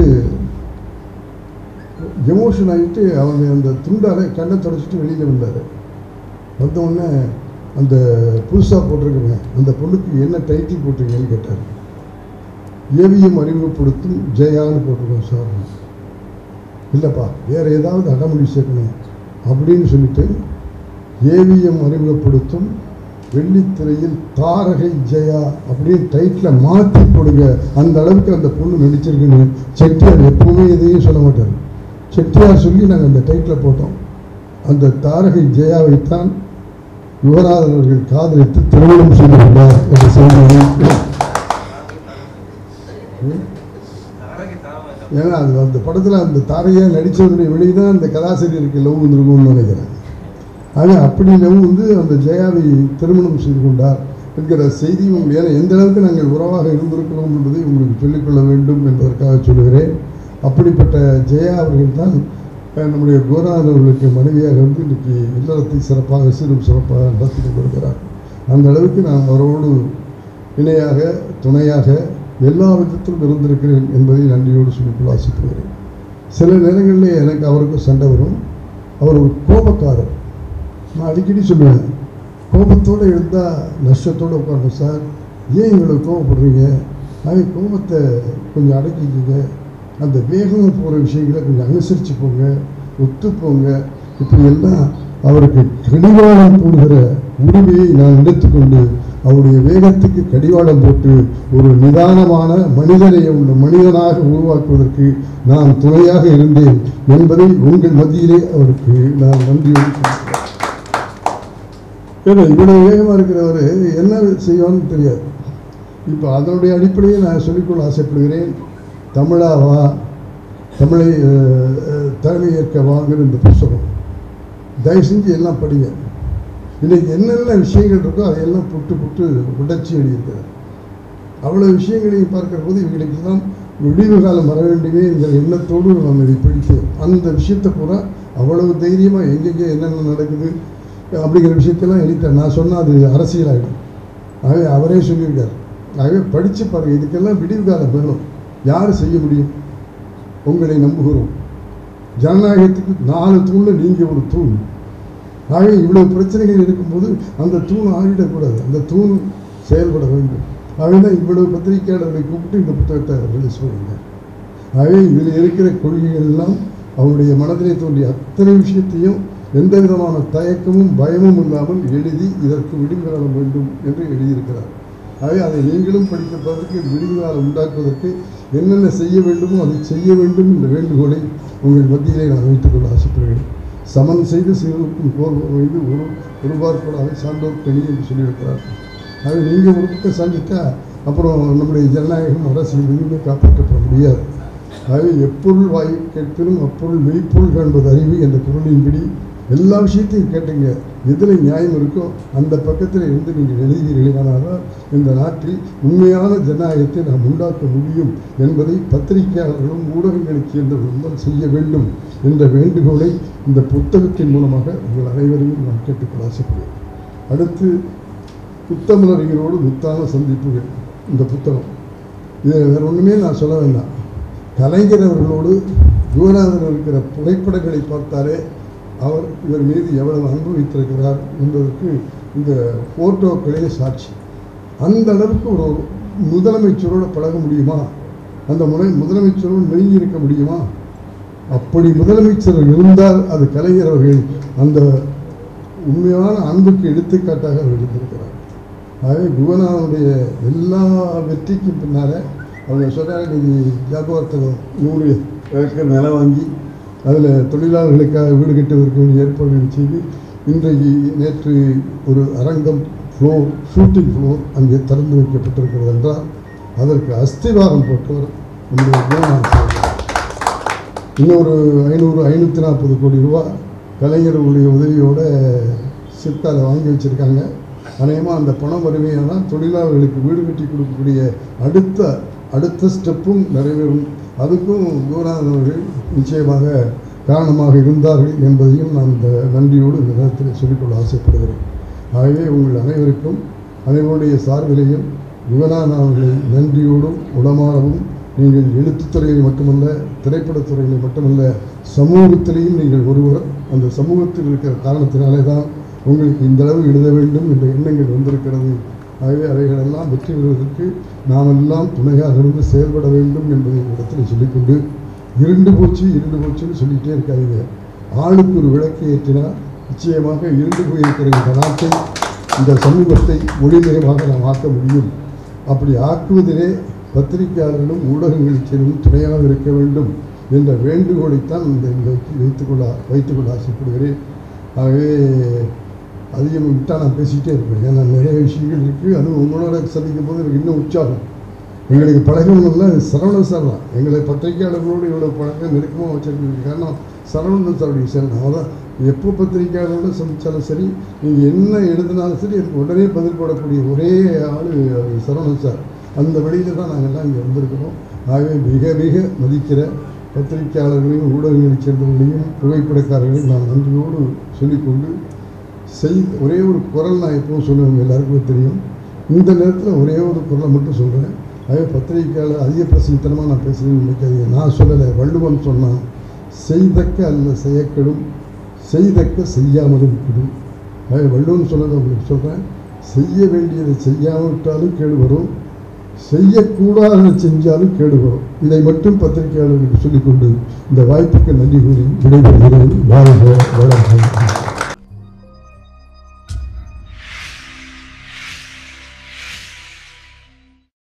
எமோஷன் ஆகிட்டு அவங்க அந்த துண்டால கண்ணை தொடச்சிட்டு வெளியில் வந்தார் வந்த உடனே அந்த புதுசாக போட்டிருக்கங்க அந்த பொண்ணுக்கு என்ன டைட்டில் போட்டிருக்கீங்கன்னு கேட்டார் ஏவிஎம் அறிமுகப்படுத்தும் ஜெயான்னு போட்டிருக்கோம் சார் இல்லைப்பா வேறு ஏதாவது அடமொழி சேர்க்கணும் அப்படின்னு சொல்லிட்டு ஏவிஎம் அறிமுகப்படுத்தும் வெள்ளித்திரையில் தாரகை ஜெயா அப்படியே டைட்டில் மாற்றி போடுங்க அந்த அளவுக்கு அந்த பொண்ணு நடிச்சிருக்குன்னு செட்டியார் எப்பவுமே எதையும் சொல்ல மாட்டார் செட்டியார் சொல்லி நாங்கள் அந்த டைட்டில் போட்டோம் அந்த தாரகை ஜெயாவைத்தான் யுவராஜன் அவர்கள் காதலித்து திருமணம் செய்து கொண்டார் என்ற செய்தியை ஏன்னா அது அந்த படத்தில் அந்த தாரையாக நடித்தவருடைய வெளியே தான் அந்த கதாசிரியருக்கு லவ் வந்திருக்கும்னு நினைக்கிறேன் ஆக அப்படி லவ் வந்து அந்த ஜெயாவை திருமணம் செய்து கொண்டார் என்கிற செய்தியும் ஏன்னா எந்த அளவுக்கு நாங்கள் உறவாக இருந்திருக்கிறோம் என்பதை உங்களுக்கு சொல்லிக்கொள்ள வேண்டும் என்பதற்காக சொல்லுகிறேன் அப்படிப்பட்ட ஜெயா அவர்கள் தான் அஹ், நம்முடைய கோரான் அவர்களுக்கு மனைவியாக வந்து இன்றைக்கி இல்லறத்தை சிறப்பாக சீரும் சிறப்பாக நடத்தி கொண்டிருக்கிறார் அந்த அளவுக்கு நான் அவரோடு இணையாக துணையாக எல்லா விதத்திலும் இருந்திருக்கிறேன் என்பதை நன்றியோடு சொல்லிக்கொள்ள ஆசைப்படுகிறேன் சில நேரங்களில் எனக்கு அவருக்கும் சண்டை வரும் அவர் ஒரு கோபக்காரர் நான் அடிக்கடி சொல்லுவேன் கோபத்தோடு இருந்தால் நஷ்டத்தோடு உட்காரணும் சார் ஏன் இவ்வளோ கோவப்படுறீங்க அது கோபத்தை கொஞ்சம் அடக்கிக்கங்க அந்த வேகமாக போகிற விஷயங்களை கொஞ்சம் அனுசரித்து போங்க ஒத்து போங்க இப்படி எல்லாம் அவருக்கு கடிவாளம் போடுகிற உரிமையை நான் எடுத்துக்கொண்டு அவருடைய வேகத்துக்கு கடிவாளம் போட்டு ஒரு நிதானமான மனிதனைய உள்ள மனிதனாக உருவாக்குவதற்கு நான் துணையாக இருந்தேன் என்பதை உங்கள் மத்தியிலே அவருக்கு நான் நன்றியோடு சொல்கிறேன் ஏன்னா இவ்வளவு வேகமாக இருக்கிறவர் என்ன செய்வான்னு தெரியாது இப்போ அதனுடைய அடிப்படையில் நான் சொல்லிக்கொள்ள ஆசைப்படுகிறேன் தமிழாவா தமிழை அஹ், அஹ், தலைமை ஏற்க வாங்குற இந்த புஸ்தகம் தயவு செஞ்சு எல்லாம் படிங்க இன்னைக்கு என்னென்ன விஷயங்கள் இருக்கோ அதையெல்லாம் புட்டு புட்டு உடைச்சி எழுதியிருக்கிறார் அவ்வளோ விஷயங்களையும் பார்க்கிற போது இவங்களுக்கெல்லாம் விடிவு காலம் வர வேண்டுமே என்கிற எண்ணத்தோடு நாம் இதை படித்தோம் அந்த விஷயத்தை பூரா அவ்வளவு தைரியமாக எங்கெங்கே என்னென்ன நடக்குது அப்படிங்கிற விஷயத்தெல்லாம் எழுதிட்டார் நான் சொன்னால் அது அரசியலாகிடும் ஆகவே அவரே சொல்லியிருக்கார் ஆகவே படித்து பாருங்கள் இதுக்கெல்லாம் விடிவு காலம் வேணும் யார் செய்ய முடியும் உங்களை நம்புகிறோம் ஜனநாயகத்துக்கு நாலு தூணில் நீங்கள் ஒரு தூண் ஆகவே இவ்வளவு பிரச்சனைகள் இருக்கும்போது அந்த தூண் ஆகிடக்கூடாது அந்த தூண் செயல்பட வேண்டும் ஆகவே தான் இவ்வளவு பத்திரிகையாளர்களை கூப்பிட்டு இந்த புத்தகத்தை ரிலீஸ் பண்ணுங்க ஆகவே இதில் இருக்கிற கொள்கைகள் எல்லாம் அவருடைய மனதிலே தோன்றிய அத்தனை விஷயத்தையும் எந்த விதமான தயக்கமும் பயமும் இல்லாமல் எழுதி இதற்கு விடிவு காலம் வேண்டும் என்று எழுதியிருக்கிறார் ஆகவே அதை நீங்களும் படிப்பதற்கு விடிவு காலம் உண்டாக்குவதற்கு என்னென்ன செய்ய வேண்டுமோ அதை செய்ய வேண்டும் என்ற வேண்டுகோளை உங்கள் மத்தியிலே நான் வைத்துக் கொள்ள ஆசைப்படுகிறேன் சமன் செய்து சிறுக்கும் போர் வைத்து ஒரு ஒருபார்ப்படாத சான்றோர் கனி என்று சொல்லியிருக்கிறார் அது நீங்கள் ஒரு பக்கம் சாஞ்சிட்டா அப்புறம் நம்முடைய ஜனநாயகம் அரசியல் எதுவுமே காப்பாற்றப்பட முடியாது ஆகவே எப்பொருள் வாய் கேட்பினும் அப்பொருள் மெய்ப்பொருள் காண்பது அறிவு என்ற குரலின்படி எல்லா விஷயத்தையும் கேட்டுங்க எதில் நியாயம் இருக்கோ அந்த பக்கத்தில் இருந்து நீங்கள் எழுதுகிறீர்களானால் இந்த நாட்டில் உண்மையான ஜனநாயகத்தை நாம் உண்டாக்க முடியும் என்பதை பத்திரிகையாளர்களும் ஊடகங்களைச் சேர்ந்தவர்களும் செய்ய வேண்டும் என்ற வேண்டுகோளை இந்த புத்தகத்தின் மூலமாக உங்கள் அனைவரையும் நான் கேட்டுக்கொள்ள ஆசைப்படுகிறேன் அடுத்து புத்தமிழறிஞரோடு முத்தான சந்திப்புகள் இந்த புத்தகம் இது வேற ஒன்றுமே நான் சொல்ல வேண்டாம் கலைஞர் அவர்களோடு யுவநாதன் இருக்கிற புகைப்படங்களை பார்த்தாலே அவர் இவர் மீது எவ்வளவு அன்பு வைத்திருக்கிறார் என்பதற்கு இந்த ஃபோட்டோக்களே சாட்சி அந்த அளவுக்கு ஒரு முதலமைச்சரோடு பழக முடியுமா அந்த முறை முதலமைச்சரோடு நெருங்கி இருக்க முடியுமா அப்படி முதலமைச்சர் இருந்தால் அது கலைஞர் அவர்கள் அந்த உண்மையான அன்புக்கு எடுத்துக்காட்டாக அவர் இருந்திருக்கிறார் ஆகவே குகநாதனுடைய எல்லா வெற்றிக்கும் பின்னால் அவங்க சொன்னாங்க நீ ஜாபவர்த்தகம் நூறு ஏக்கர் நிலம் வாங்கி அதில் தொழிலாளர்களுக்காக வீடு கட்டுவதற்கு வேண்டிய ஏற்பாடுகள் செய்து இன்றைக்கு நேற்று ஒரு அரங்கம் ஃப்ளோர் ஷூட்டிங் ஃப்ளோர் அங்கே திறந்து வைக்கப்பட்டிருக்கிறது என்றால் அதற்கு அஸ்திவாரம் போட்டவர் நம்முடைய குணநாதன் சார். இன்னொரு ஐநூறு ஐநூற்றி நாற்பது கோடி ரூபா கலைஞர்களுடைய உதவியோட சித்தால வாங்கி வச்சுருக்காங்க அநேகமாக அந்த பணம் வறுமையானால் தொழிலாளர்களுக்கு வீடு கட்டி கொடுக்கக்கூடிய அடுத்த அடுத்த ஸ்டெப்பும் நிறைவேறும் அதுக்கும் யுவநாதன் அவர்கள் நிச்சயமாக காரணமாக இருந்தார்கள் என்பதையும் நான் இந்த நன்றியோடு இந்த நேரத்தில் சொல்லிக்கொள்ள ஆசைப்படுகிறேன் ஆகவே உங்கள் அனைவருக்கும் அனைவருடைய சார்பிலையும் யுவநாதன் அவர்களை நன்றியோடும் உளமாறவும் நீங்கள் எழுத்துத்துறையில் மட்டுமல்ல திரைப்படத்துறையில் மட்டுமல்ல சமூகத்திலேயும் நீங்கள் ஒருவர் அந்த சமூகத்தில் இருக்கிற காரணத்தினாலே தான் உங்களுக்கு இந்த அளவு எழுத வேண்டும் என்ற எண்ணங்கள் வந்திருக்கிறது ஆகவே அவைகளெல்லாம் வெற்றி பெறுவதற்கு நாம் எல்லாம் துணையாக இருந்து செயல்பட வேண்டும் என்பதை இடத்தில் சொல்லிக்கொண்டு இருண்டு போச்சு இருண்டு போச்சுன்னு சொல்லிகிட்டே இருக்காதீங்க ஆளுக்கு ஒரு விளக்கை ஏற்றினால் நிச்சயமாக இருண்டு போயிருக்கிற இந்த நாட்டை இந்த சமூகத்தை ஒளிமயமாக நாம் ஆக்க முடியும் அப்படி ஆக்குவதிலே பத்திரிகையாளர்களும் ஊடகங்களைச் சேர்ந்தும் துணையாக இருக்க வேண்டும் என்ற வேண்டுகோளைத்தான் இந்த இந்த வைத்துக்கொள்ள வைத்துக்கொள்ள ஆசைப்படுகிறேன் ஆகவே அதிகம் விட்டால் நான் பேசிக்கிட்டே இருப்பேன் ஏன்னா நிறைய விஷயங்கள் இருக்குது அதுவும் உங்களோட சந்திக்கும் போது எனக்கு இன்னும் உற்சாகம் எங்களுக்கு பழகணும்ல சரவணன் சார் தான் எங்களை பத்திரிகையாளர்களோடு இவ்வளோ பழக்கம் நெருக்கமாக வச்சிருக்கிறதுக்கு காரணம் சரவணன் சாருடைய செயல் தான் தான் எப்போ பத்திரிகையாளரோட சந்தித்தாலும் சரி நீங்கள் என்ன எழுதினாலும் சரி எனக்கு உடனே பதில் போடக்கூடிய ஒரே ஆள் சரவணன் சார் அந்த வழியில் தான் நாங்கள் எல்லாம் இங்கே வந்திருக்கிறோம் ஆகவே மிக மிக மதிக்கிற பத்திரிகையாளர்களையும் ஊடகங்களைச் சேர்ந்தவர்களையும் புகைப்படக்காரர்களையும் நான் நன்றியோடு சொல்லிக்கொண்டு செய் ஒரே ஒரு குரல் நான் எப்பவும் சொல்லுவேன் எல்லாருக்குமே தெரியும் இந்த நேரத்தில் ஒரே ஒரு குரலை மட்டும் சொல்கிறேன் அதே பத்திரிகையாளர் அதிக பிரசங்கத்தனமாக நான் பேசுகிறேன்னு நினைக்காதீங்க நான் சொல்லலை வள்ளுவன் சொன்னான் செய்தக்க அல்ல செய்யக்கெடும் செய்தக்க செய்யாமலும் கெடும் அதே வள்ளுவன் சொன்னதை உங்களுக்கு சொல்கிறேன் செய்ய வேண்டியதை செய்யாவிட்டாலும் கேடு வரும் செய்யக்கூடாததை செஞ்சாலும் கேடு வரும் இதை மட்டும் பத்திரிகையாளர்களுக்கு சொல்லிக்கொண்டு இந்த வாய்ப்புக்கு நன்றி கூறி விடைபெறுகிறேன் வாழ்க வளர்க